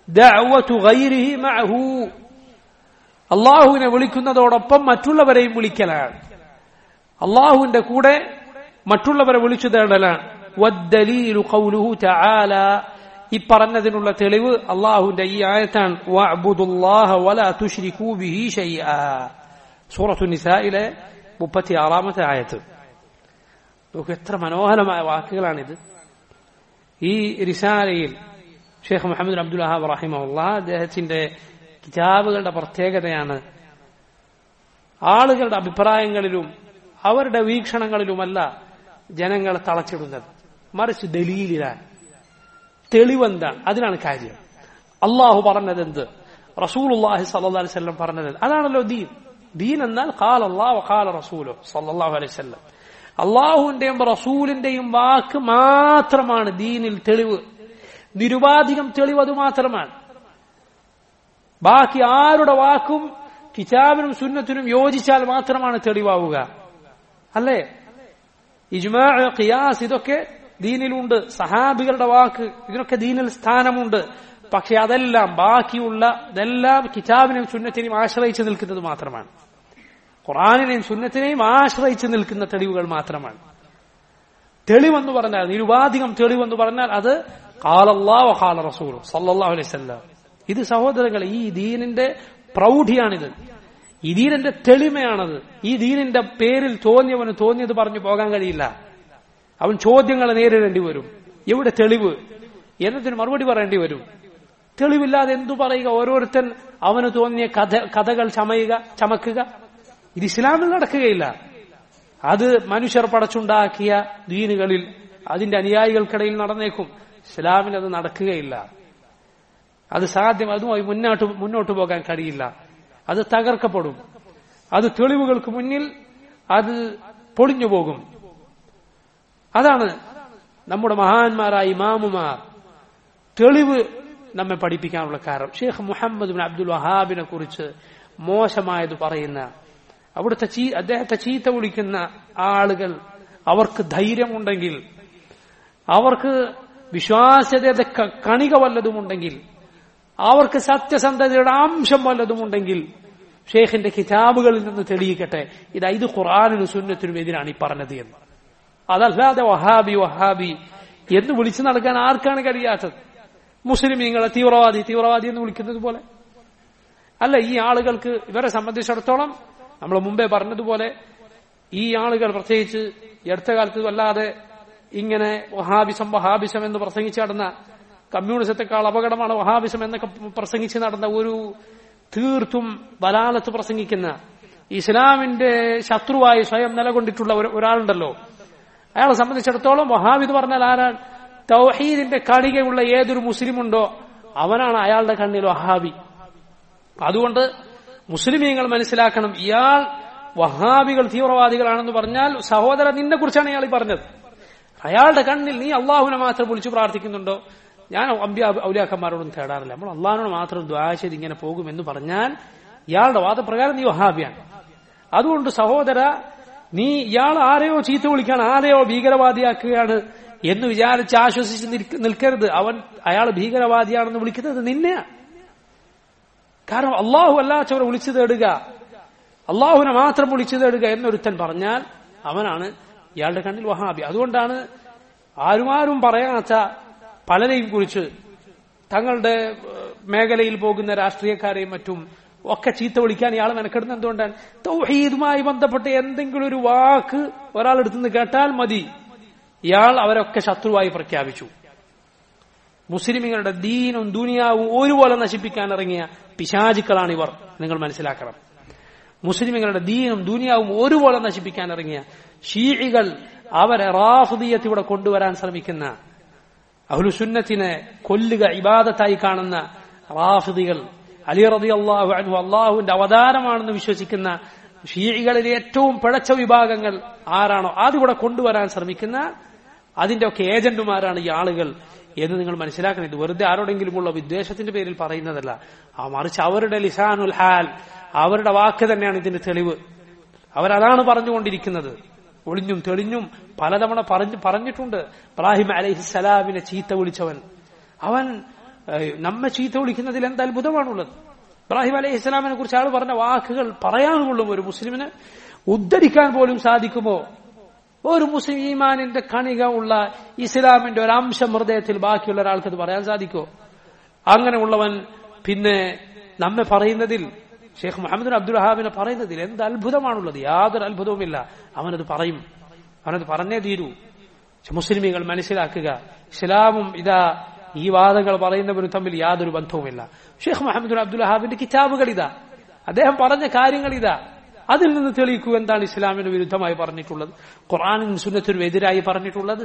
അള്ളാഹുവിനെ വിളിക്കുന്നതോടൊപ്പം മറ്റുള്ളവരെയും വിളിക്കലാണ് അള്ളാഹുവിന്റെ കൂടെ മറ്റുള്ളവരെ വിളിച്ചു തേടലാണ് വദ്ദലീലു ഖൗലുഹു തആല ഈ പറഞ്ഞതിനുള്ള തെളിവ് അള്ളാഹുവിന്റെ ഈ ആയത്താണ് വഅബ്ദുല്ലാഹ വലാ തുശ്രികൂ ബിഹി ഷൈആ സൂറത്തു നിസായിലെ മുപ്പത്തി ആറാമത്തെ ആയത്ത് നോക്കൂ എത്ര മനോഹരമായ വാക്കുകളാണിത് ഈ റിസാലയിൽ ഷെയ്ഖ് മുഹമ്മദ് അബ്ദുൽ വഹാബ് റഹിമുള്ള അദ്ദേഹത്തിന്റെ കിതാബുകളുടെ പ്രത്യേകതയാണ് ആളുകളുടെ അഭിപ്രായങ്ങളിലും അവരുടെ വീക്ഷണങ്ങളിലുമല്ല ജനങ്ങളെ തളച്ചിടുന്നത് മറിച്ച് ദലീലിലാണ് തെളിവെന്താണ് അതിനാണ് കാര്യം അള്ളാഹു പറഞ്ഞത് എന്ത് റസൂലുല്ലാഹി സല്ലാ അലൈവല്ലം പറഞ്ഞത് അതാണല്ലോ ദീൻ ദീൻ എന്നാൽ ഖാൽ അള്ളാഹു ഖാല റസൂലോ സല്ലാഹു അലൈഹി വല്ലം അള്ളാഹുവിന്റെയും റസൂലിന്റെയും വാക്ക് മാത്രമാണ് ദീനിൽ തെളിവ് നിരുപാധികം തെളിവ് അത് മാത്രമാണ് ബാക്കി ആരുടെ വാക്കും കിതാബിനും സുന്നത്തിനും യോജിച്ചാൽ മാത്രമാണ് തെളിവാവുക അല്ലേ ഇജ്മാ ഖിയാസ് ഇതൊക്കെ ദീനിലുണ്ട് സഹാബികളുടെ വാക്ക് ഇതിനൊക്കെ ദീനിൽ സ്ഥാനമുണ്ട് പക്ഷെ അതെല്ലാം ബാക്കിയുള്ള ഇതെല്ലാം കിതാബിനെയും സുന്നത്തിനെയും ആശ്രയിച്ച് നിൽക്കുന്നത് മാത്രമാണ് ഖുറാനിനെയും സുന്നത്തിനെയും ആശ്രയിച്ച് നിൽക്കുന്ന തെളിവുകൾ മാത്രമാണ് തെളിവെന്ന് പറഞ്ഞാൽ നിരുപാധികം തെളിവെന്ന് പറഞ്ഞാൽ അത് കാലല്ലാഹു ഖാല റസൂൽ സല്ലല്ലാഹു അലൈഹി വസല്ലം ഇത് സഹോദരങ്ങൾ ഈ ദീനിന്റെ പ്രൗഢിയാണിത് ഈ ദീനിന്റെ തെളിമയാണത് ഈ ദീനിന്റെ പേരിൽ തോന്നിയവന് തോന്നിയത് പറഞ്ഞു പോകാൻ കഴിയില്ല അവൻ ചോദ്യങ്ങൾ നേരിടേണ്ടി വരും എവിടെ തെളിവ് എന്നതിന് മറുപടി പറയേണ്ടി വരും തെളിവില്ലാതെ എന്തു പറയുക ഓരോരുത്തൻ അവന് തോന്നിയ കഥ കഥകൾ ചമയുക ചമക്കുക ഇത് ഇസ്ലാമിൽ നടക്കുകയില്ല അത് മനുഷ്യർ പടച്ചുണ്ടാക്കിയ ദീനുകളിൽ അതിന്റെ അനുയായികൾക്കിടയിൽ നടന്നേക്കും ഇസ്ലാമിൽ അത് നടക്കുകയില്ല അത് സാധ്യം അതുമായി മുന്നോട്ട് മുന്നോട്ട് പോകാൻ കഴിയില്ല അത് തകർക്കപ്പെടും അത് തെളിവുകൾക്ക് മുന്നിൽ അത് പൊളിഞ്ഞു പോകും അതാണ് നമ്മുടെ മഹാന്മാരായ ഇമാമുമാർ തെളിവ് നമ്മെ പഠിപ്പിക്കാനുള്ള കാരണം ഷെയ്ഖ് മുഹമ്മദ് ബിൻ അബ്ദുൽ വഹാബിനെ കുറിച്ച് മോശമായത് പറയുന്ന അവിടുത്തെ ചീ അദ്ദേഹത്തെ ചീത്ത വിളിക്കുന്ന ആളുകൾ അവർക്ക് ധൈര്യമുണ്ടെങ്കിൽ അവർക്ക് വിശ്വാസ്യതയുടെ ക- കണിക വല്ലതുമുണ്ടെങ്കിൽ അവർക്ക് സത്യസന്ധതയുടെ അംശം വല്ലതുമുണ്ടെങ്കിൽ ഷെയ്ഖിന്റെ കിതാബുകളിൽ നിന്ന് തെളിയിക്കട്ടെ ഇതാ ഇത് ഖുറാനിനും സുന്നത്തിനും എതിരാണ് ഈ പറഞ്ഞത് എന്ന് അതല്ലാതെ വഹാബി വഹാബി എന്ന് വിളിച്ചു നടക്കാൻ ആർക്കാണ് കഴിയാത്തത് മുസ്ലിമീങ്ങളെ തീവ്രവാദി തീവ്രവാദി എന്ന് വിളിക്കുന്നത് പോലെ അല്ല ഈ ആളുകൾക്ക് ഇവരെ സംബന്ധിച്ചിടത്തോളം നമ്മൾ മുമ്പേ പറഞ്ഞതുപോലെ ഈ ആളുകൾ പ്രത്യേകിച്ച് ഈ അടുത്ത കാലത്ത് വല്ലാതെ ഇങ്ങനെ വഹാബിസം വഹാബിസം എന്ന് പ്രസംഗിച്ച് നടന്ന കമ്മ്യൂണിസത്തെക്കാൾ അപകടമാണ് വഹാബിസം എന്നൊക്കെ പ്രസംഗിച്ച് നടന്ന ഒരു തീർത്തും ബലാലത്ത് പ്രസംഗിക്കുന്ന ഇസ്ലാമിന്റെ ശത്രുവായി സ്വയം നിലകൊണ്ടിട്ടുള്ള ഒരു- ഒരാളുണ്ടല്ലോ അയാളെ സംബന്ധിച്ചിടത്തോളം വഹാബ് എന്ന് പറഞ്ഞാൽ ആരാണ് തൗഹീദിന്റെ കണികയുള്ള ഏതൊരു മുസ്ലിമുണ്ടോ അവനാണ് അയാളുടെ കണ്ണിൽ വഹാബി അതുകൊണ്ട് മുസ്ലിമീങ്ങൾ മനസ്സിലാക്കണം ഇയാൾ വഹാബികൾ തീവ്രവാദികളാണെന്ന് പറഞ്ഞാൽ സഹോദര നിന്നെ കുറിച്ചാണ് ഇയാൾ ഈ പറഞ്ഞത് അയാളുടെ കണ്ണിൽ നീ അള്ളാഹുവിനെ മാത്രം വിളിച്ചു പ്രാർത്ഥിക്കുന്നുണ്ടോ ഞാൻ അമ്പ്യ ഔലിയാക്കന്മാരോടൊന്നും തേടാറില്ല നമ്മൾ അള്ളാഹിനോട് മാത്രം ദ്വാ ചെയ്ത് ഇങ്ങനെ പോകുമെന്ന് പറഞ്ഞാൽ ഇയാളുടെ വാദപ്രകാരം നീ വഹാബിയാണ് അതുകൊണ്ട് സഹോദര നീ ഇയാൾ ആരെയോ ചീത്ത വിളിക്കുകയാണ് ആരെയോ ഭീകരവാദിയാക്കുകയാണ് എന്ന് വിചാരിച്ച് ആശ്വസിച്ച് നിൽക്ക- നിൽക്കരുത് അവൻ അയാൾ ഭീകരവാദിയാണെന്ന് വിളിക്കുന്നത് നിന്നെയാണ് കാരണം അള്ളാഹു അല്ലാത്തവരെ വിളിച്ചു തേടുക അള്ളാഹുവിനെ മാത്രം വിളിച്ചു തേടുക എന്നൊരുത്തൻ പറഞ്ഞാൽ അവനാണ് ഇയാളുടെ കണ്ണിൽ വഹാബി അതുകൊണ്ടാണ് ആരുമാരും പറയാത്ത പലരെയും കുറിച്ച് തങ്ങളുടെ ഏഹ്, മേഖലയിൽ പോകുന്ന രാഷ്ട്രീയക്കാരെയും മറ്റും ഒക്കെ ചീത്ത വിളിക്കാൻ ഇയാൾ മെനക്കെടുന്നത് എന്തുകൊണ്ടാണ് തൗഹീദുമായി ബന്ധപ്പെട്ട എന്തെങ്കിലും ഒരു വാക്ക് ഒരാളെടുത്തുനിന്ന് കേട്ടാൽ മതി ഇയാൾ അവരൊക്കെ ശത്രുവായി പ്രഖ്യാപിച്ചു മുസ്ലിമുകളുടെ ദീനും ദുനിയാവും ഒരുപോലെ നശിപ്പിക്കാൻ ഇറങ്ങിയ പിശാചുക്കളാണ് ഇവർ നിങ്ങൾ മനസ്സിലാക്കണം മുസ്ലിമുകളുടെ ദീനും ദുനിയാവും ഒരുപോലെ നശിപ്പിക്കാൻ ഇറങ്ങിയ ഷീഴികൾ അവരെ റാഫുദീയത്ത് ഇവിടെ കൊണ്ടുവരാൻ ശ്രമിക്കുന്ന അഹ്ലുസുന്നത്തിനെ കൊല്ലുക ഇബാദത്തായി കാണുന്ന റാഫിദികൾ അലി റതി അള്ളാഹു അനു അള്ളാഹുവിന്റെ അവതാരമാണെന്ന് വിശ്വസിക്കുന്ന ഷീഴികളിലെ ഏറ്റവും പിഴച്ച വിഭാഗങ്ങൾ ആരാണോ അതിവിടെ കൊണ്ടുവരാൻ ശ്രമിക്കുന്ന അതിന്റെ ഒക്കെ ഏജന്റുമാരാണ് ഈ ആളുകൾ എന്ന് നിങ്ങൾ മനസ്സിലാക്കണം ഇത് വെറുതെ ആരോടെങ്കിലുമുള്ള വിദ്വേഷത്തിന്റെ പേരിൽ പറയുന്നതല്ല ആ മറിച്ച് അവരുടെ ലിസാനുൽ ഹാൽ അവരുടെ വാക്ക് തന്നെയാണ് ഇതിന്റെ തെളിവ് അവരതാണ് പറഞ്ഞുകൊണ്ടിരിക്കുന്നത് ഒളിഞ്ഞും തെളിഞ്ഞും പലതവണ പറഞ്ഞു പറഞ്ഞിട്ടുണ്ട് ഇബ്രാഹിം അലഹിസലാമിനെ ചീത്ത വിളിച്ചവൻ അവൻ ഏഹ്, നമ്മെ ചീത്ത വിളിക്കുന്നതിൽ എന്ത് അത്ഭുതമാണുള്ളത് ഇബ്രാഹിം അലൈഹി ഇസ്ലാമിനെ കുറിച്ച് ആൾ പറഞ്ഞ വാക്കുകൾ പറയാനുകൊള്ളും ഒരു മുസ്ലിമിന് ഉദ്ധരിക്കാൻ പോലും സാധിക്കുമോ ഒരു മുസ്ലിം ഈമാനിന്റെ കണിക ഉള്ള ഇസ്ലാമിന്റെ ഒരു അംശം ഹൃദയത്തിൽ ബാക്കിയുള്ള ഒരാൾക്ക് അത് പറയാൻ സാധിക്കോ അങ്ങനെയുള്ളവൻ പിന്നെ നമ്മെ പറയുന്നതിൽ ഷെയ്ഖ് മുഹമ്മദ് അബ്ദുൽ വഹാബിനെ പറയുന്നതിൽ എന്ത് അത്ഭുതമാണുള്ളത് യാതൊരു അത്ഭുതവുമില്ല അവനത് പറയും അവനത് പറഞ്ഞേ തീരൂ പക്ഷെ മുസ്ലിമീങ്ങൾ മനസ്സിലാക്കുക ഇസ്ലാമും ഇതാ ഈ വാദങ്ങൾ പറയുന്നവരും തമ്മിൽ യാതൊരു ബന്ധവുമില്ല ഷെയ്ഖ് മുഹമ്മദ് അബ്ദുൽ വഹാബിന്റെ കിതാബുകൾ ഇതാ അദ്ദേഹം പറഞ്ഞ കാര്യങ്ങൾ ഇതാ അതിൽ നിന്ന് തെളിയിക്കൂ എന്താണ് ഇസ്ലാമിന് വിരുദ്ധമായി പറഞ്ഞിട്ടുള്ളത് ഖുറാനും സുന്നത്തിനും എതിരായി പറഞ്ഞിട്ടുള്ളത്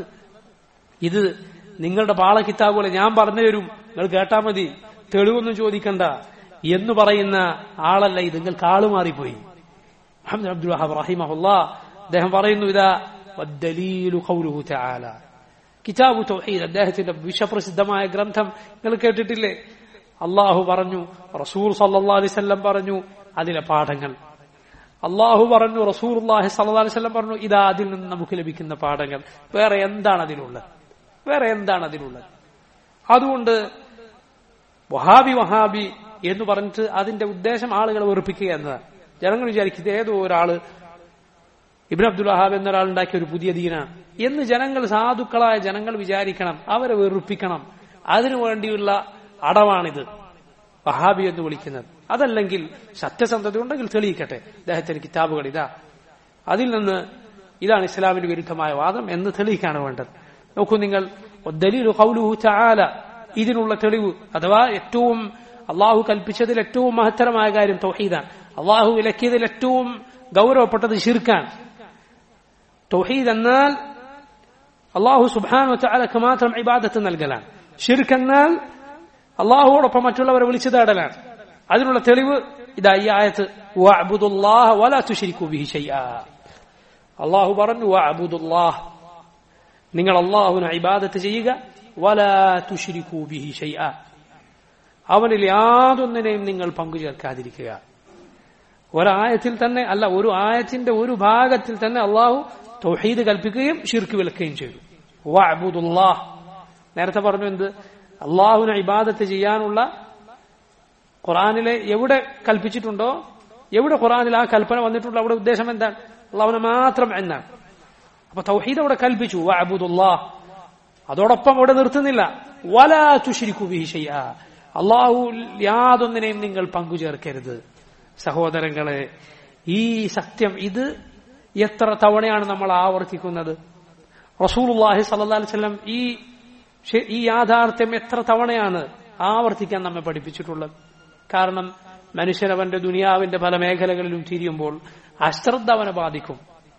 ഇത് നിങ്ങളുടെ പാള കിതാബുകളെ ഞാൻ പറഞ്ഞു തരും നിങ്ങൾ കേട്ടാ മതി തെളിവൊന്നും ചോദിക്കണ്ട എന്ന് പറയുന്ന ആളല്ല ഇത് നിങ്ങൾക്ക് ആള് മാറിപ്പോയി മുഹമ്മദ് അബ്ദുൽ വഹാബ് റഹിമഹുല്ലാ അദ്ദേഹം പറയുന്നു ഇതാ വദ്ദലീലു ഖൗലുഹു തആല കിതാബു തൗഹീദ് അദ്ദേഹത്തിന്റെ വിശ്വപ്രസിദ്ധമായ ഗ്രന്ഥം നിങ്ങൾ കേട്ടിട്ടില്ലേ അള്ളാഹു പറഞ്ഞു റസൂൽ സല്ലല്ലാഹു അലൈഹി വസല്ലം പറഞ്ഞു അതിലെ പാഠങ്ങൾ അള്ളാഹു പറഞ്ഞു റസൂൽ അള്ളാഹി സല്ലല്ലാഹു അലൈഹി വസല്ലം പറഞ്ഞു ഇതാ അതിൽ നിന്ന് നമുക്ക് ലഭിക്കുന്ന പാഠങ്ങൾ വേറെ എന്താണ് അതിലുള്ളത് വേറെ എന്താണ് അതിലുള്ളത് അതുകൊണ്ട് വഹാബി വഹാബി എന്ന് പറഞ്ഞിട്ട് അതിന്റെ ഉദ്ദേശം ആളുകളെ വെറുപ്പിക്കുക എന്നതാണ് ജനങ്ങൾ വിചാരിക്കുന്നത് ഏതോ ഒരാള് ഇബ്ൻ അബ്ദുൽ വഹാബ് എന്നൊരാൾ ഉണ്ടാക്കിയ ഒരു പുതിയ ദീനാണ് എന്ന് ജനങ്ങൾ സാധുക്കളായ ജനങ്ങൾ വിചാരിക്കണം അവരെ വെറുപ്പിക്കണം അതിനു വേണ്ടിയുള്ള അടവാണിത് വഹാബി എന്ന് വിളിക്കുന്നത് അതല്ലെങ്കിൽ സത്യസന്ധത ഉണ്ടെങ്കിൽ തെളിയിക്കട്ടെ അദ്ദേഹത്തിന്റെ കിതാബുകൾ ഇതാ അതിൽ നിന്ന് ഇതാണ് ഇസ്ലാമിന് വിരുദ്ധമായ വാദം എന്ന് തെളിയിക്കാണ് വേണ്ടത് നോക്കൂ നിങ്ങൾ ദലീലു ഖൗലുഹു തആല ഇതിനുള്ള തെളിവ് അഥവാ ഏറ്റവും അള്ളാഹു കൽപ്പിച്ചതിൽ ഏറ്റവും മഹത്തരമായ കാര്യം തൗഹീദാണ് അള്ളാഹു വിലക്കിയതിൽ ഏറ്റവും ഗൗരവപ്പെട്ടത് ഷിർക്കാണ് തൗഹീദ് എന്നാൽ അള്ളാഹു സുബാനു തആലക്ക് മാത്രം ഇബാദത്ത് നൽകലാണ് ഷിർക്ക് എന്നാൽ അള്ളാഹുവോടൊപ്പം മറ്റുള്ളവരെ വിളിച്ചു തേടലാണ് അതിനുള്ള തെളിവ് ഇതാ ഈ ആയത്ത് വഅബ്ദുല്ലാഹ വലാ തുശ്രികൂ ബിഹി ഷൈആ അള്ളാഹു പറഞ്ഞു വഅബ്ദുല്ലാഹ് നിങ്ങൾ അള്ളാഹുവിനെ ഇബാദത്ത് ചെയ്യുക വലാ തുശ്രികൂ ബിഹി ഷൈആ അവനിൽ യാതൊന്നിനെയും നിങ്ങൾ പങ്കുചേർക്കാതിരിക്കുക ഒരായത്തിൽ തന്നെ അല്ല ഒരു ആയത്തിന്റെ ഒരു ഭാഗത്തിൽ തന്നെ അള്ളാഹു തൗഹീദ് കൽപ്പിക്കുകയും ഷിർക്ക് വിലക്കുകയും ചെയ്തു വഅബ്ദുല്ലാഹ് നേരത്തെ പറഞ്ഞു എന്ത് അള്ളാഹുവിനെ ഇബാദത്ത് ചെയ്യാനുള്ള ഖുറാനിലെ എവിടെ കൽപ്പിച്ചിട്ടുണ്ടോ എവിടെ ഖുറാനിൽ ആ കൽപ്പന വന്നിട്ടുണ്ടോ അവിടെ ഉദ്ദേശം എന്താണ് അള്ളാഹുവിനെ മാത്രം എന്നാണ് അപ്പൊ തൗഹീദ് അവിടെ കൽപ്പിച്ചു വഅബ്ദുല്ലാഹ് അതോടൊപ്പം അവിടെ നിർത്തുന്നില്ല വലാ തുശ്രിക്കു ബിഹി ഷൈആ അള്ളാഹു യാതൊന്നിനെയും നിങ്ങൾ പങ്കുചേർക്കരുത് സഹോദരങ്ങളെ ഈ സത്യം ഇത് എത്ര തവണയാണ് നമ്മൾ ആവർത്തിക്കുന്നത് റസൂലുള്ളാഹി സല്ലല്ലാഹു അലൈഹി വസല്ലം ഈ ഈ യാഥാർത്ഥ്യം എത്ര തവണയാണ് ആവർത്തിക്കാൻ നമ്മെ പഠിപ്പിച്ചിട്ടുള്ളത് കാരണം മനുഷ്യനവന്റെ ദുനിയാവിന്റെ പല മേഖലകളിലും തിരിയുമ്പോൾ അശ്രദ്ധ അവനെ ബാധിക്കും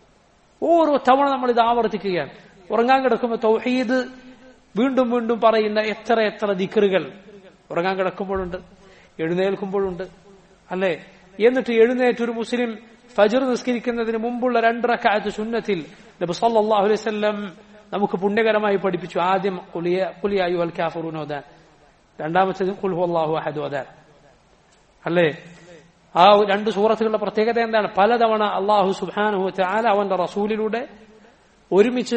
ഓരോ തവണ നമ്മൾ ഇത് ആവർത്തിക്കുകയാണ് ഉറങ്ങാൻ കിടക്കുമ്പോൾ തൗഹീദ് വീണ്ടും വീണ്ടും പറയുന്ന എത്ര എത്ര ദിക്കറുകൾ ഉറങ്ങാൻ കിടക്കുമ്പോഴുണ്ട് എഴുന്നേൽക്കുമ്പോഴുണ്ട് അല്ലെ എന്നിട്ട് എഴുന്നേറ്റ് ഒരു മുസ്ലിം ഫജർ നിസ്കരിക്കുന്നതിന് മുമ്പുള്ള രണ്ട് റക്കായത്ത് സുന്നത്തിൽ നബി സല്ലല്ലാഹു അലൈഹി വസല്ലം നമുക്ക് പുണ്യകരമായി പഠിപ്പിച്ചു ആദ്യം കുലിയ കുലിയായു അൽ കാഫറൂൻ ഓതാൻ രണ്ടാമത്തേത് കുൽ ഹുവല്ലാഹു അഹദ് ഓതാൻ അല്ലേ ആ രണ്ട് സൂറത്തുകളുടെ പ്രത്യേകത എന്താണ് പലതവണ അള്ളാഹു സുബാനുഹു ചാല അവന്റെ റസൂലിലൂടെ ഒരുമിച്ച്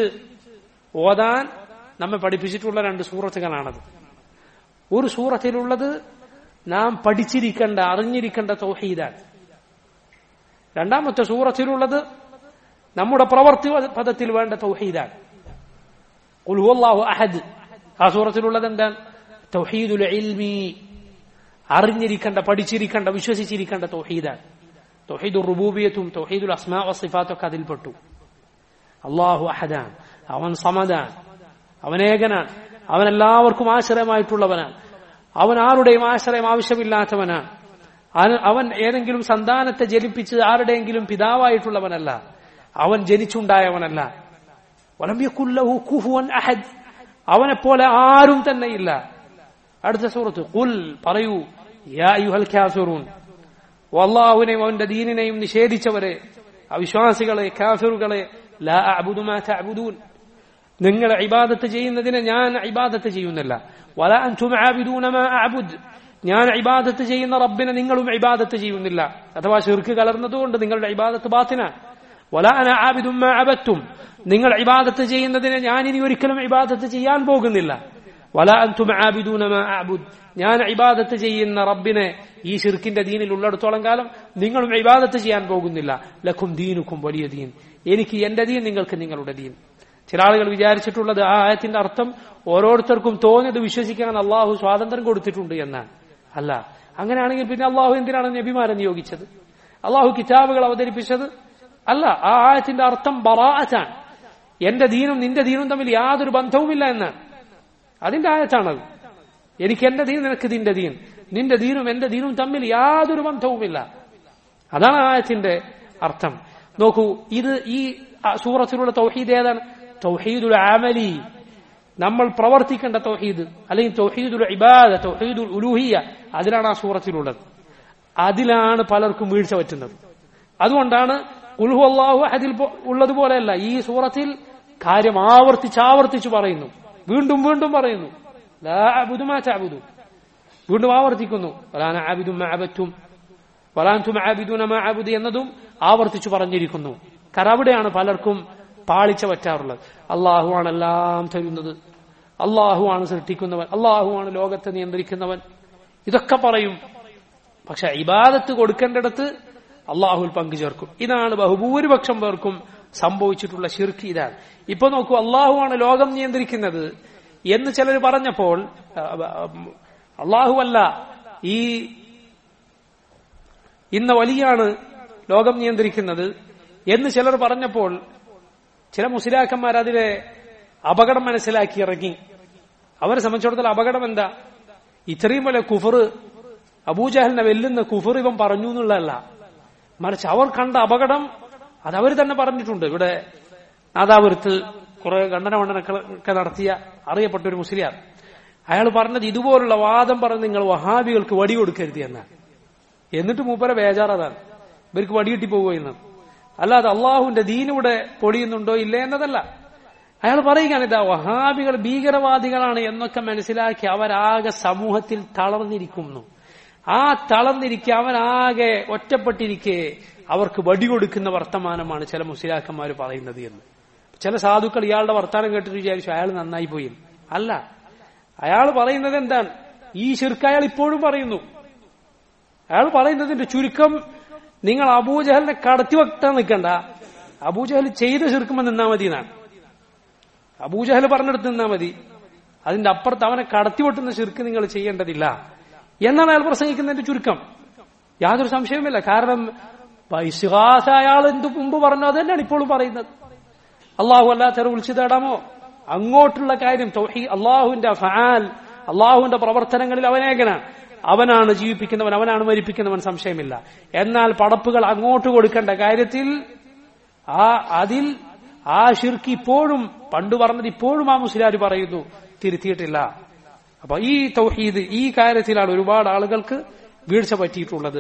ഓതാൻ നമ്മെ പഠിപ്പിച്ചിട്ടുള്ള രണ്ട് സൂറത്തുകളാണത് ഒരു സൂറത്തിലുള്ളത് നാം പഠിച്ചിരിക്കേണ്ട അറിഞ്ഞിരിക്കേണ്ട തൗഹീദാണ് രണ്ടാമത്തെ സൂറത്തിലുള്ളത് നമ്മുടെ പ്രവർത്തി പദത്തിൽ വേണ്ട തൗഹീദാണ് ഉൽഹുല്ലാഹു അഹദ് ആ സൂറത്തിലുള്ളത് എന്താണ് തൗഹീദുൽ ഇൽമി അറിഞ്ഞിരിക്കേണ്ട പഠിച്ചിരിക്കേണ്ട വിശ്വസിച്ചിരിക്കേണ്ട തൗഹീദാണ് തൗഹീദുൽ റുബൂബിയത്തും തൗഹീദുൽ അസ്മാ വസിഫാത്തൊക്കെ അതിൽപ്പെട്ടു അള്ളാഹു അഹദാൻ അവൻ സമദാൻ അവൻ ഏകനാണ് അവൻ എല്ലാവർക്കും ആശ്രയമായിട്ടുള്ളവനാണ് അവൻ ആരുടെയും ആശ്രയം ആവശ്യമില്ലാത്തവനാണ് അവൻ ഏതെങ്കിലും സന്താനത്തെ ജനിപ്പിച്ച് ആരുടെയെങ്കിലും പിതാവായിട്ടുള്ളവനല്ല അവൻ ജനിച്ചുണ്ടായവനല്ല വലമ്യക്കുല്ലഹു കുഹുവൻ അഹദ് അവനെപ്പോലെ ആരും തന്നെ ഇല്ല അടുത്ത സൂറത്ത് കുൽ പറയൂ യാ യുഹൽ കാഫിറൂൻ അള്ളാഹുവിനെയും അവന്റെ ദീനിനെയും നിഷേധിച്ചവരെ അവിശ്വാസികളെ കാഫിറുകളെ ലാ അഅബുദു മാ തഅബുദൂൻ നിങ്ങൾ ഇബാദത്ത് ചെയ്യുന്നതിന് ഞാൻ ഇബാദത്ത് ചെയ്യുന്നില്ല വല അൻതും ആബിദൂന മാ അഅബുദ് ഞാൻ ഇബാദത്ത് ചെയ്യുന്ന റബ്ബിനെ നിങ്ങളും ഇബാദത്ത് ചെയ്യുന്നില്ല അഥവാ ഷിർക്ക് കലർന്നതുകൊണ്ട് നിങ്ങളുടെ ഇബാദത്ത് ബാത്തിനാണ് വല അന ആബിദും മാ അബത്തും നിങ്ങൾ ഇബാദത്ത് ചെയ്യുന്നതിന് ഞാൻ ഇനി ഒരിക്കലും ഇബാദത്ത് ചെയ്യാൻ പോകുന്നില്ല വല അൻതും ആബിദൂന മാ അഅബുദ് ഞാൻ ഇബാദത്ത് ചെയ്യുന്ന റബ്ബിനെ ഈ ഷിർക്കിന്റെ ദീനിൽ ഉള്ളിടത്തോളം കാലം നിങ്ങളും ഇബാദത്ത് ചെയ്യാൻ പോകുന്നില്ല ലഖും ദീനുക്കും വലിയ ദീൻ എനിക്ക് എന്റെ ദീൻ നിങ്ങൾക്ക് നിങ്ങളുടെ ദീൻ ചില ആളുകൾ വിചാരിച്ചിട്ടുള്ളത് ആ ആയത്തിന്റെ അർത്ഥം ഓരോരുത്തർക്കും തോന്നിയത് വിശ്വസിക്കാൻ അള്ളാഹു സ്വാതന്ത്ര്യം കൊടുത്തിട്ടുണ്ട് എന്നാണ് അല്ല അങ്ങനെയാണെങ്കിൽ പിന്നെ അള്ളാഹു എന്തിനാണ് നബിമാരെ നിയോഗിച്ചത് അള്ളാഹു കിതാബുകൾ അവതരിപ്പിച്ചത് അല്ല ആ ആയത്തിന്റെ അർത്ഥം ബറാഅത്താണ് എന്റെ ദീനും നിന്റെ ദീനും തമ്മിൽ യാതൊരു ബന്ധവുമില്ല എന്നാണ് അതിന്റെ ആയത്താണത് എനിക്ക് എന്റെ ദീൻ നിനക്ക് നിന്റെ ദീൻ നിന്റെ ദീനും എന്റെ ദീനും തമ്മിൽ യാതൊരു ബന്ധവുമില്ല അതാണ് ആയത്തിന്റെ അർത്ഥം നോക്കൂ ഇത് ഈ സൂറത്തിലുള്ള തൗഹീദ് ഏതാണ് തൗഹീദുൽ ആമലി നമ്മൾ പ്രവർത്തിക്കേണ്ട തൗഹീദ് അല്ലെങ്കിൽ തൗഹീദുൽ ഇബാദ തൗഹീദുൽ ഉലൂഹിയ അതിലാണ് ആ സൂറത്തിലുള്ളത് അതിലാണ് പലർക്കും വീഴ്ച പറ്റുന്നത് അതുകൊണ്ടാണ് ഉൽഹു അള്ളാഹു അതിൽ ഉള്ളതുപോലെയല്ല ഈ സൂറത്തിൽ കാര്യം ആവർത്തിച്ച് ആവർത്തിച്ച് പറയുന്നു വീണ്ടും വീണ്ടും പറയുന്നു വീണ്ടും ആവർത്തിക്കുന്നു എന്നതും ആവർത്തിച്ചു പറഞ്ഞിരിക്കുന്നു കാരണം അവിടെയാണ് പലർക്കും പാളിച്ച പറ്റാറുള്ളത് അള്ളാഹുവാണ് എല്ലാം തരുന്നത് അള്ളാഹുവാണ് സൃഷ്ടിക്കുന്നവൻ അള്ളാഹുവാണ് ലോകത്തെ നിയന്ത്രിക്കുന്നവൻ ഇതൊക്കെ പറയും പക്ഷെ ഇബാദത്ത് കൊടുക്കേണ്ടിടത്ത് അള്ളാഹുൽ പങ്കുചേർക്കും ഇതാണ് ബഹുഭൂരിപക്ഷം പേർക്കും സംഭവിച്ചിട്ടുള്ള ഷിർക്ക് ഇതാണ് ഇപ്പൊ നോക്കൂ അള്ളാഹുവാണ് ലോകം നിയന്ത്രിക്കുന്നത് എന്ന് ചിലർ പറഞ്ഞപ്പോൾ അള്ളാഹുവല്ല ഈ ഇന്ന വലിയാണ് ലോകം നിയന്ത്രിക്കുന്നത് എന്ന് ചിലർ പറഞ്ഞപ്പോൾ ചില മുസ്ലിയാക്കന്മാർ അതിലെ അപകടം മനസ്സിലാക്കി ഇറങ്ങി അവരെ സംബന്ധിച്ചിടത്തോളം അപകടം എന്താ ഇത്രയും വലിയ കുഫർ അബൂജഹലിനെ വെല്ലുന്ന കുഫർ ഇവൻ പറഞ്ഞു എന്നുള്ളതല്ല മറിച്ച് അവർ കണ്ട അപകടം അത് അവർ തന്നെ പറഞ്ഞിട്ടുണ്ട് ഇവിടെ നാദാപുരത്ത് കുറെ ഖണ്ഡന വണ്ടനൊക്കെ നടത്തിയ അറിയപ്പെട്ട ഒരു മുസ്ലിയാർ അയാൾ പറഞ്ഞത് ഇതുപോലുള്ള വാദം പറഞ്ഞ് നിങ്ങൾ വഹാബികൾക്ക് വടി കൊടുക്കരുത് എന്നാണ് എന്നിട്ട് മൂപ്പരെ ബേജാറതാണ് ഇവർക്ക് വടികിട്ടി പോകുമെന്ന് അല്ലാതെ അള്ളാഹുവിന്റെ ദീനിവിടെ പൊളിയുന്നുണ്ടോ ഇല്ലേ എന്നതല്ല അയാൾ പറയുകയാണ് ഇതാ വഹാബികൾ ഭീകരവാദികളാണ് എന്നൊക്കെ മനസ്സിലാക്കി അവരാകെ സമൂഹത്തിൽ തളർന്നിരിക്കുന്നു ആ തളർന്നിരിക്കെ അവനാകെ ഒറ്റപ്പെട്ടിരിക്കെ അവർക്ക് വടി കൊടുക്കുന്ന വർത്തമാനമാണ് ചില മുസ്ലിയാക്കന്മാർ പറയുന്നത് എന്ന് ചില സാധുക്കൾ ഇയാളുടെ വർത്തമാനം കേട്ടിട്ട് വിചാരിച്ചു അയാൾ നന്നായി പോയി അല്ല അയാൾ പറയുന്നത് എന്താണ് ഈ ശിർക്ക് അയാൾ ഇപ്പോഴും പറയുന്നു അയാൾ പറയുന്നതിന്റെ ചുരുക്കം നിങ്ങൾ അബൂജഹലിനെ കടത്തി വെക്കാൻ നിൽക്കണ്ട അബൂജഹൽ ചെയ്ത് ശിർക്കുമ്പോൾ നിന്നാ മതി എന്നാണ് അബൂജഹൽ പറഞ്ഞെടുത്ത് നിന്നാ മതി അതിന്റെ അപ്പുറത്ത് അവനെ കടത്തി വെട്ടുന്ന ശിർക്ക് നിങ്ങൾ ചെയ്യേണ്ടതില്ല എന്നാണ് അയാൾ പ്രസംഗിക്കുന്നതിന്റെ ചുരുക്കം യാതൊരു സംശയവുമില്ല കാരണം ഇസ്ഹാസ അയാൾ എന്ത് മുമ്പ് പറഞ്ഞു അത് തന്നെയാണ് ഇപ്പോഴും പറയുന്നത് അള്ളാഹു അല്ലാത്തവരെ വിളിച്ചു തേടാമോ അങ്ങോട്ടുള്ള കാര്യം തൗഹീ അള്ളാഹുവിന്റെ ഫാൽ അള്ളാഹുവിന്റെ പ്രവർത്തനങ്ങളിൽ അവനേകനാണ് അവനാണ് ജീവിപ്പിക്കുന്നവൻ അവനാണ് മരിപ്പിക്കുന്നവൻ സംശയമില്ല എന്നാൽ പടപ്പുകൾ അങ്ങോട്ട് കൊടുക്കേണ്ട കാര്യത്തിൽ ആ അതിൽ ആ ഷിർക്ക് ഇപ്പോഴും പണ്ട് പറഞ്ഞത് ഇപ്പോഴും ആ മുസ്ലിയാർ പറയുന്നു തിരുത്തിയിട്ടില്ല അപ്പൊ ഈ തൗഹീദ് ഈ കാര്യത്തിലാണ് ഒരുപാട് ആളുകൾക്ക് വീഴ്ച പറ്റിയിട്ടുള്ളത്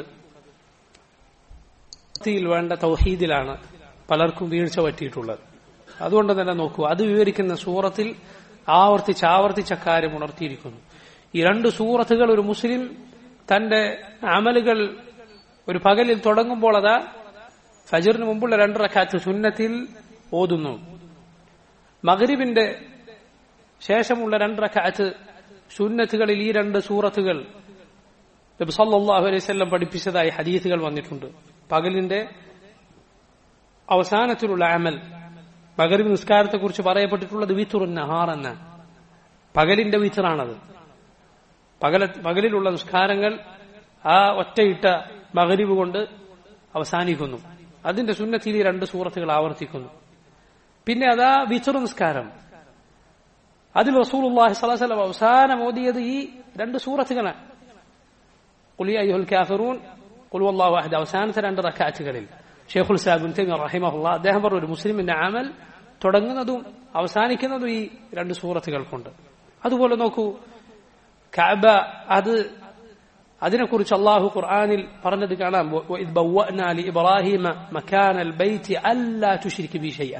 വേണ്ട തൗഹീദിലാണ് പലർക്കും വീഴ്ച പറ്റിയിട്ടുള്ളത് അതുകൊണ്ട് തന്നെ നോക്കൂ അത് വിവരിക്കുന്ന സൂറത്തിൽ ആവർത്തിച്ച് ആവർത്തിച്ച കാര്യം ഉണർത്തിയിരിക്കുന്നു ഈ രണ്ട് സൂറത്തുകൾ ഒരു മുസ്ലിം തന്റെ അമലുകൾ ഒരു പകലിൽ തുടങ്ങുമ്പോൾ അതാ ഫജറിന് മുമ്പുള്ള രണ്ട് റക്കാത്ത് സുന്നത്തിൽ ഓതുന്നു മകരിബിന്റെ ശേഷമുള്ള രണ്ട് റക്കാത്ത് സുന്നത്തുകളിൽ ഈ രണ്ട് സൂറത്തുകൾ നബി സല്ലല്ലാഹു അലൈഹി വസല്ലം പഠിപ്പിച്ചതായി ഹദീസുകൾ വന്നിട്ടുണ്ട് പകലിന്റെ അവസാനത്തിലുള്ള അമൽ മകരിബ് നിസ്കാരത്തെ കുറിച്ച് പറയപ്പെട്ടിട്ടുള്ളത് വിത്തുറുൻ നഹാർ എന്നാണ് പകലിന്റെ വിത്തറാണത് പകല പകലിലുള്ള നിസ്കാരങ്ങൾ ആ ഒറ്റയിട്ട മകരിബ് കൊണ്ട് അവസാനിക്കുന്നു അതിന്റെ സുന്നത്തിൽ ഈ രണ്ട് സൂറത്തുകൾ ആവർത്തിക്കുന്നു പിന്നെ അതാ വിത്തുറു നിസ്കാരം അതിൽ റസൂലുള്ളാഹി സ്വല്ലല്ലാഹു അലൈഹി വസല്ലം അവസാനം ഓതിയത് ഈ രണ്ട് സൂറത്തുകളാണ് ഖുൽ യാ അയ്യുഹൽ കാഫിറൂൻ ഖുൽ വല്ലാഹു അഹദ് അവസാനത്തെ രണ്ട് റക്അത്തുകളിൽ ഷെയ്ഖുൽ ഇസ്ലാം തൈമി റഹിമഹുള്ള അദ്ദേഹം പറഞ്ഞു ഒരു മുസ്ലിമിന്റെ അമൽ തുടങ്ങുന്നതും അവസാനിക്കുന്നതും ഈ രണ്ട് സൂറത്തുകൾ കൊണ്ട് അതുപോലെ നോക്കൂ കഅബ അത് അതിനെക്കുറിച്ച് അള്ളാഹു ഖുർആനിൽ പറഞ്ഞത് കാണാം وَإِذْ بَوَّأْنَا لِإِبْرَاهِيمَ مَكَانَ الْبَيْتِ أَلَّا تُشْرِكْ بِي شَيْئًا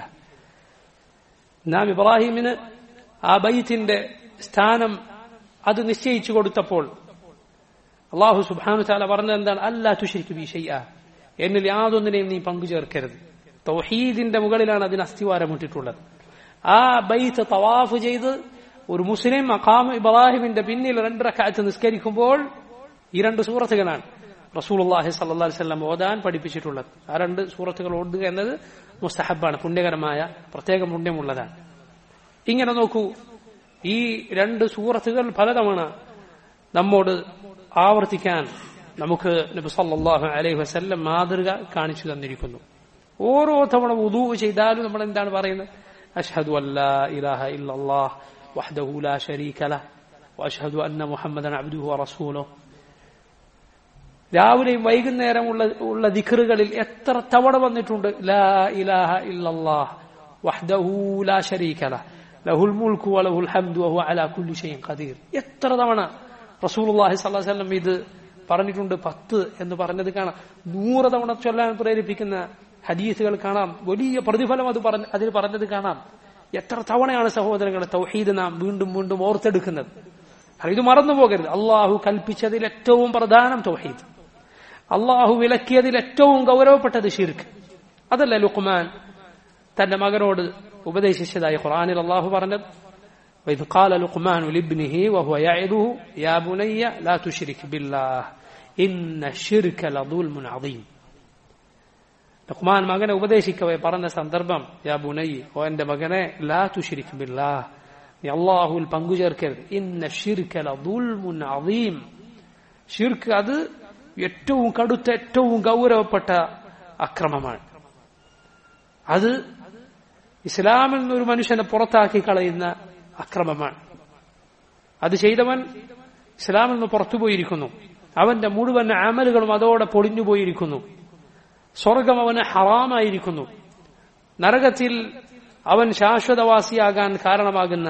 നാം ഇബ്രാഹിമിന് ആ ബൈത്തിന്റെ സ്ഥാനം അത് നിശ്ചയിച്ചു കൊടുത്തപ്പോൾ അള്ളാഹു സുബാനു താല പറഞ്ഞത് എന്താണ് അല്ലാ തുഷിരിക്ക് ബി ഷയ്യ എന്നിൽ യാതൊന്നിനെയും നീ പങ്കു ചേർക്കരുത് തൗഹീദിന്റെ മുകളിലാണ് അതിന് അസ്ഥിവാരമിട്ടിട്ടുള്ളത് ആ ബൈത്ത് തവാഫ് ചെയ്ത് ഒരു മുസ്ലിം മഖാം ഇബ്രാഹിമിന്റെ പിന്നിൽ രണ്ടരക്കാലത്ത് നിസ്കരിക്കുമ്പോൾ ഈ രണ്ട് സൂറത്തുകളാണ് റസൂൽ അള്ളാഹി സല്ലാ വല്ലം ഓതാൻ പഠിപ്പിച്ചിട്ടുള്ളത് ആ രണ്ട് സൂറത്തുകൾ ഓടുക എന്നത് മുസ്തഹബാണ് പുണ്യകരമായ പ്രത്യേക പുണ്യമുള്ളതാണ് ഇങ്ങനെ നോക്കൂ ഈ രണ്ട് സൂറത്തുകൾ പലതവണ നമ്മോട് ആവർത്തിക്കാൻ നമുക്ക് നബി സല്ലല്ലാഹു അലൈഹി വസല്ലം മാതൃക കാണിച്ചു തന്നിരിക്കുന്നു ഓരോ തവണ ഉദൂ ചെയ്താലും നമ്മൾ എന്താണ് പറയുന്നത് അഷ്ഹദു അല്ലാ ഇലാഹ ഇല്ലല്ലാഹ് വഹ്ദഹു ലാ ശരീക ലഹ് വഅഷ്ഹദു അന്ന മുഹമ്മദൻ അബ്ദുഹു വറസൂലുഹു രാവിലെയും വൈകുന്നേരം ഉള്ള ഉള്ള ദിക്റുകളിൽ എത്ര തവണ വന്നിട്ടുണ്ട് ലാ ഇലാഹ ഇല്ലല്ലാഹ് വഹ്ദഹു ലാ ശരീക ലഹ് ലഹുൽ മുൽക്കു വലഹുൽ ഹംദു വഹുവ അലാ കുല്ലി ഷൈഇൻ ഖദീർ എത്ര തവണ റസൂലുള്ളാഹി സ്വല്ലല്ലാഹു അലൈഹി വസല്ലം ഇത് പറഞ്ഞിട്ടുണ്ട് പത്ത് എന്ന് പറഞ്ഞത് കാണാം നൂറ് തവണ ചൊല്ലാൻ പ്രേരിപ്പിക്കുന്ന ഹദീസുകൾ കാണാം വലിയ പ്രതിഫലം അത് പറഞ്ഞ അതിൽ പറഞ്ഞത് കാണാം എത്ര തവണയാണ് സഹോദരങ്ങളെ തൗഹീദ് നാം വീണ്ടും വീണ്ടും ഓർത്തെടുക്കുന്നത് ഇത് മറന്നു പോകരുത് അള്ളാഹു കൽപ്പിച്ചതിൽ ഏറ്റവും പ്രധാനം തൗഹീദ് അള്ളാഹു വിലക്കിയതിൽ ഏറ്റവും ഗൗരവപ്പെട്ടത് ഷിർക്ക് അതല്ല ലുഖ്മാൻ തന്റെ മകനോട് ഉപദേശിച്ചതായി ഖുറാനിൽ അള്ളാഹു പറഞ്ഞത് وإذ قال لقمان لابنه وهو يعظه يا بني لا تشرك بالله إن الشرك لظلم عظيم ലഖ്മാൻ മകനെ ഉപദേശിക്കവേ പറഞ്ഞ സന്ദർഭം യാ ബുനൈ ഓ എന്റെ മകനെ ലാ തുഷിരിക് ബില്ലാഹ് നീ അള്ളാഹുൽ പങ്കുചേർക്കരുത് ഇന്ന ഷിർക്ക് ലദുൽമുൻ അദീം ഷിർക്ക് അത് ഏറ്റവും കടുത്ത ഏറ്റവും ഗൗരവപ്പെട്ട അക്രമമാണ് അത് ഇസ്ലാമിൽ നിന്ന് ഒരു മനുഷ്യനെ പുറത്താക്കി കളയുന്ന അക്രമമാണ് അത് ചെയ്തവൻ ഇസ്ലാമിൽ നിന്ന് പുറത്തുപോയിരിക്കുന്നു അവന്റെ മുഴുവൻ അമലുകളും അതോടെ പൊളിഞ്ഞുപോയിരിക്കുന്നു സ്വർഗം അവന് ഹറാമായിരിക്കുന്നു നരകത്തിൽ അവൻ ശാശ്വതവാസിയാകാൻ കാരണമാകുന്ന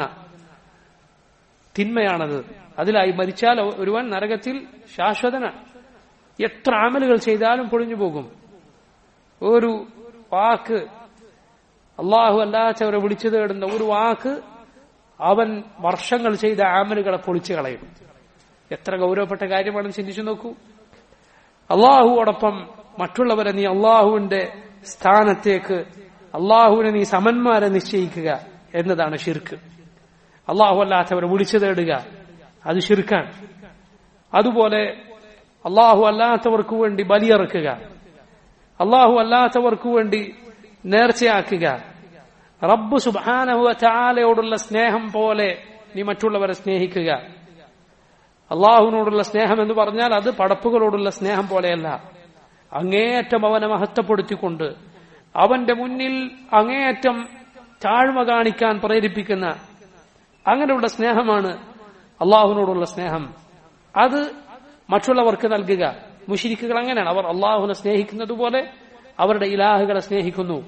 തിന്മയാണത് അതിലായി മരിച്ചാൽ ഒരുവൻ നരകത്തിൽ ശാശ്വതനാണ് എത്ര അമലുകൾ ചെയ്താലും പൊളിഞ്ഞു പോകും ഒരു വാക്ക് അള്ളാഹു അല്ലാത്തവരെ വിളിച്ചു തേടുന്ന ഒരു വാക്ക് അവൻ വർഷങ്ങൾ ചെയ്ത ആമലുകളെ പൊളിച്ചു കളയും എത്ര ഗൗരവപ്പെട്ട കാര്യമാണെന്ന് ചിന്തിച്ചു നോക്കൂ അള്ളാഹുവോടൊപ്പം മറ്റുള്ളവരെ നീ അള്ളാഹുവിന്റെ സ്ഥാനത്തേക്ക് അള്ളാഹുവിനെ നീ സമന്മാരെ നിശ്ചയിക്കുക എന്നതാണ് ഷിർക്ക് അള്ളാഹു അല്ലാത്തവരെ വിളിച്ചു തേടുക അത് ഷിർക്കാണ് അതുപോലെ അള്ളാഹു അല്ലാത്തവർക്ക് വേണ്ടി ബലിയറക്കുക അള്ളാഹു അല്ലാത്തവർക്ക് വേണ്ടി നേർച്ചയാക്കുക റബ്ബ് സുബാനഹുവ ചാലയോടുള്ള സ്നേഹം പോലെ നീ മറ്റുള്ളവരെ സ്നേഹിക്കുക അള്ളാഹുവിനോടുള്ള സ്നേഹം എന്ന് പറഞ്ഞാൽ അത് പടപ്പുകളോടുള്ള സ്നേഹം പോലെയല്ല അങ്ങേയറ്റം അവനെ മഹത്വപ്പെടുത്തിക്കൊണ്ട് അവന്റെ മുന്നിൽ അങ്ങേയറ്റം താഴ്മ കാണിക്കാൻ പ്രേരിപ്പിക്കുന്ന അങ്ങനെയുള്ള സ്നേഹമാണ് അള്ളാഹുവിനോടുള്ള സ്നേഹം അത് മറ്റുള്ളവർക്ക് നൽകുക മുഷിരിക്കുകൾ അങ്ങനെയാണ് അവർ അള്ളാഹുവിനെ സ്നേഹിക്കുന്നത് പോലെ അവരുടെ ഇലാഹുകളെ സ്നേഹിക്കുന്നു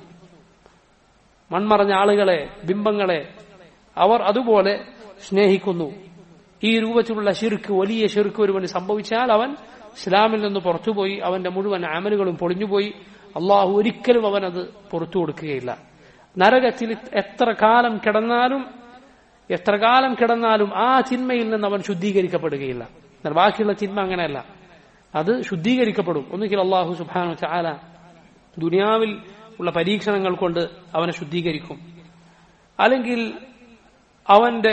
മൺമറഞ്ഞ ആളുകളെ ബിംബങ്ങളെ അവർ അതുപോലെ സ്നേഹിക്കുന്നു ഈ രൂപത്തിലുള്ള ഷിർക്ക് വലിയ ഷിർക്ക് ഒരുവന് സംഭവിച്ചാൽ അവൻ ഇസ്ലാമിൽ നിന്ന് പുറത്തുപോയി അവന്റെ മുഴുവൻ അമലുകളും പൊളിഞ്ഞുപോയി അള്ളാഹു ഒരിക്കലും അവൻ അത് പുറത്തു കൊടുക്കുകയില്ല നരകത്തിൽ എത്ര കാലം കിടന്നാലും എത്ര കാലം കിടന്നാലും ആ തിന്മയിൽ നിന്ന് അവൻ ശുദ്ധീകരിക്കപ്പെടുകയില്ല എന്നാൽ ബാക്കിയുള്ള തിന്മ അങ്ങനെയല്ല അത് ശുദ്ധീകരിക്കപ്പെടും ഒന്നുകിൽ അള്ളാഹു സുബാനു ചാല ദുനിയാവിൽ ഉള്ള പരീക്ഷണങ്ങൾ കൊണ്ട് അവനെ ശുദ്ധീകരിക്കും അല്ലെങ്കിൽ അവന്റെ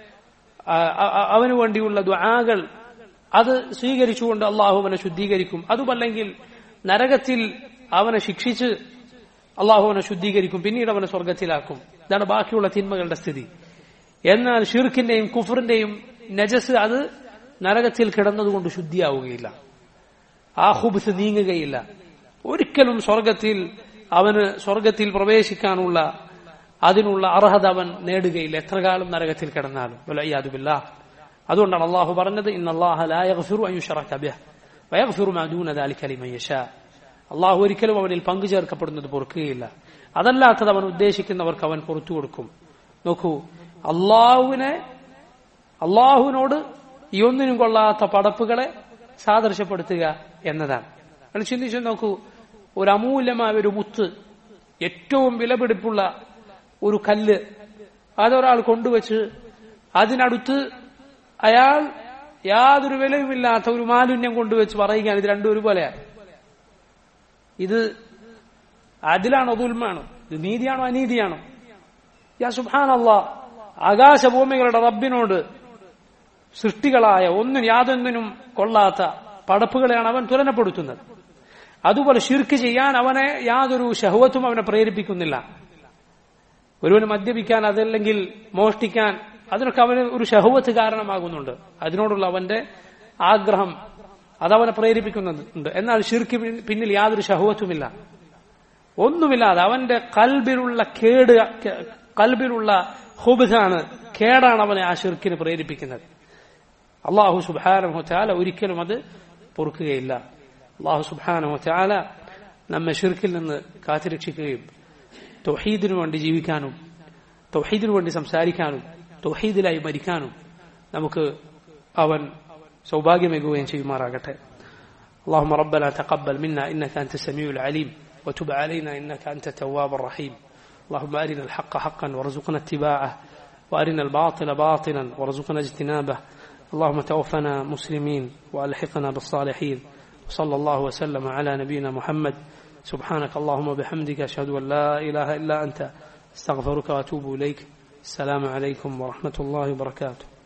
അവന് വേണ്ടിയുള്ള ദ്വാകൾ അത് സ്വീകരിച്ചുകൊണ്ട് അള്ളാഹു അവനെ ശുദ്ധീകരിക്കും അതുമല്ലെങ്കിൽ നരകത്തിൽ അവനെ ശിക്ഷിച്ച് അള്ളാഹു അവനെ ശുദ്ധീകരിക്കും പിന്നീട് അവനെ സ്വർഗത്തിലാക്കും ഇതാണ് ബാക്കിയുള്ള തിന്മകളുടെ സ്ഥിതി എന്നാൽ ഷിർഖിന്റെയും കുഫറിന്റെയും നജസ് അത് നരകത്തിൽ കിടന്നതുകൊണ്ട് ശുദ്ധിയാവുകയില്ല ആ ഹുബ്സ് നീങ്ങുകയില്ല ഒരിക്കലും സ്വർഗത്തിൽ അവന് സ്വർഗത്തിൽ പ്രവേശിക്കാനുള്ള അതിനുള്ള അർഹത അവൻ നേടുകയില്ല എത്ര കാലം നരകത്തിൽ കിടന്നാലും വലയ്യാതുബില്ല അതുകൊണ്ടാണ് അള്ളാഹു പറഞ്ഞത് അള്ളാഹു ഒരിക്കലും അവനിൽ പങ്കു ചേർക്കപ്പെടുന്നത് പൊറുക്കുകയില്ല അതല്ലാത്തത് അവൻ ഉദ്ദേശിക്കുന്നവർക്ക് അവൻ പുറത്തു കൊടുക്കും നോക്കൂ അള്ളാഹുവിനെ അള്ളാഹുവിനോട് ഈ ഒന്നിനും കൊള്ളാത്ത പടപ്പുകളെ സാദൃശ്യപ്പെടുത്തുക എന്നതാണ് നിങ്ങൾ ചിന്തിച്ചു നോക്കൂ ഒരു അമൂല്യമായ ഒരു മുത്ത് ഏറ്റവും വിലപിടിപ്പുള്ള ഒരു കല്ല് അതൊരാൾ കൊണ്ടുവച്ച് അതിനടുത്ത് അയാൾ യാതൊരു വിലയുമില്ലാത്ത ഒരു മാലിന്യം കൊണ്ടുവച്ച് പറയുകയാണ് ഇത് രണ്ടും ഒരുപോലെയാണ് ഇത് അതിലാണോ ദുൽമാണോ ഇത് നീതിയാണോ അനീതിയാണോ യാ സുബാനല്ല ആകാശഭൂമികളുടെ റബ്ബിനോട് സൃഷ്ടികളായ ഒന്നും യാതൊന്നിനും കൊള്ളാത്ത പടപ്പുകളെയാണ് അവൻ തുലനപ്പെടുത്തുന്നത് അതുപോലെ ഷിർക്ക് ചെയ്യാൻ അവനെ യാതൊരു ഷഹവത്തും അവനെ പ്രേരിപ്പിക്കുന്നില്ല ഒരുവന് മദ്യപിക്കാൻ അതല്ലെങ്കിൽ മോഷ്ടിക്കാൻ അതിനൊക്കെ അവന് ഒരു ഷഹവത്ത് കാരണമാകുന്നുണ്ട് അതിനോടുള്ള അവന്റെ ആഗ്രഹം അതവനെ പ്രേരിപ്പിക്കുന്നുണ്ട് എന്നാൽ ഷിർക്ക് പിന്നിൽ യാതൊരു ഷഹവത്തുമില്ല ഒന്നുമില്ലാതെ അവന്റെ കൽബിലുള്ള കേട് കൽബിലുള്ള ഹുബാണ് കേടാണ് അവനെ ആ ഷിർക്കിന് പ്രേരിപ്പിക്കുന്നത് അള്ളാഹു സുബാനഹു ചാല ഒരിക്കലും അത് പൊറുക്കുകയില്ല അള്ളാഹു സുബാനഹു ചാല നമ്മെ ഷിർക്കിൽ നിന്ന് കാത്തിരക്ഷിക്കുകയും തൊഹീദിനു വേണ്ടി ജീവിക്കാനും തൊഹീദിനു വേണ്ടി സംസാരിക്കാനും തൊഹീദിലായി മരിക്കാനും നമുക്ക് അവൻ സൗഭാഗ്യമേകുകയും ചെയ്യുമാറാകട്ടെ اللهم ربنا تقبل منا انك انت السميع العليم وتب علينا انك انت التواب الرحيم اللهم ارنا الحق حقا وارزقنا اتباعه وارنا الباطل باطلا وارزقنا اجتنابه اللهم توفنا مسلمين والحقنا بالصالحين وصلى الله وسلم على نبينا محمد سبحانك اللهم وبحمدك اشهد ان لا اله الا انت استغفرك واتوب اليك السلام عليكم ورحمه الله وبركاته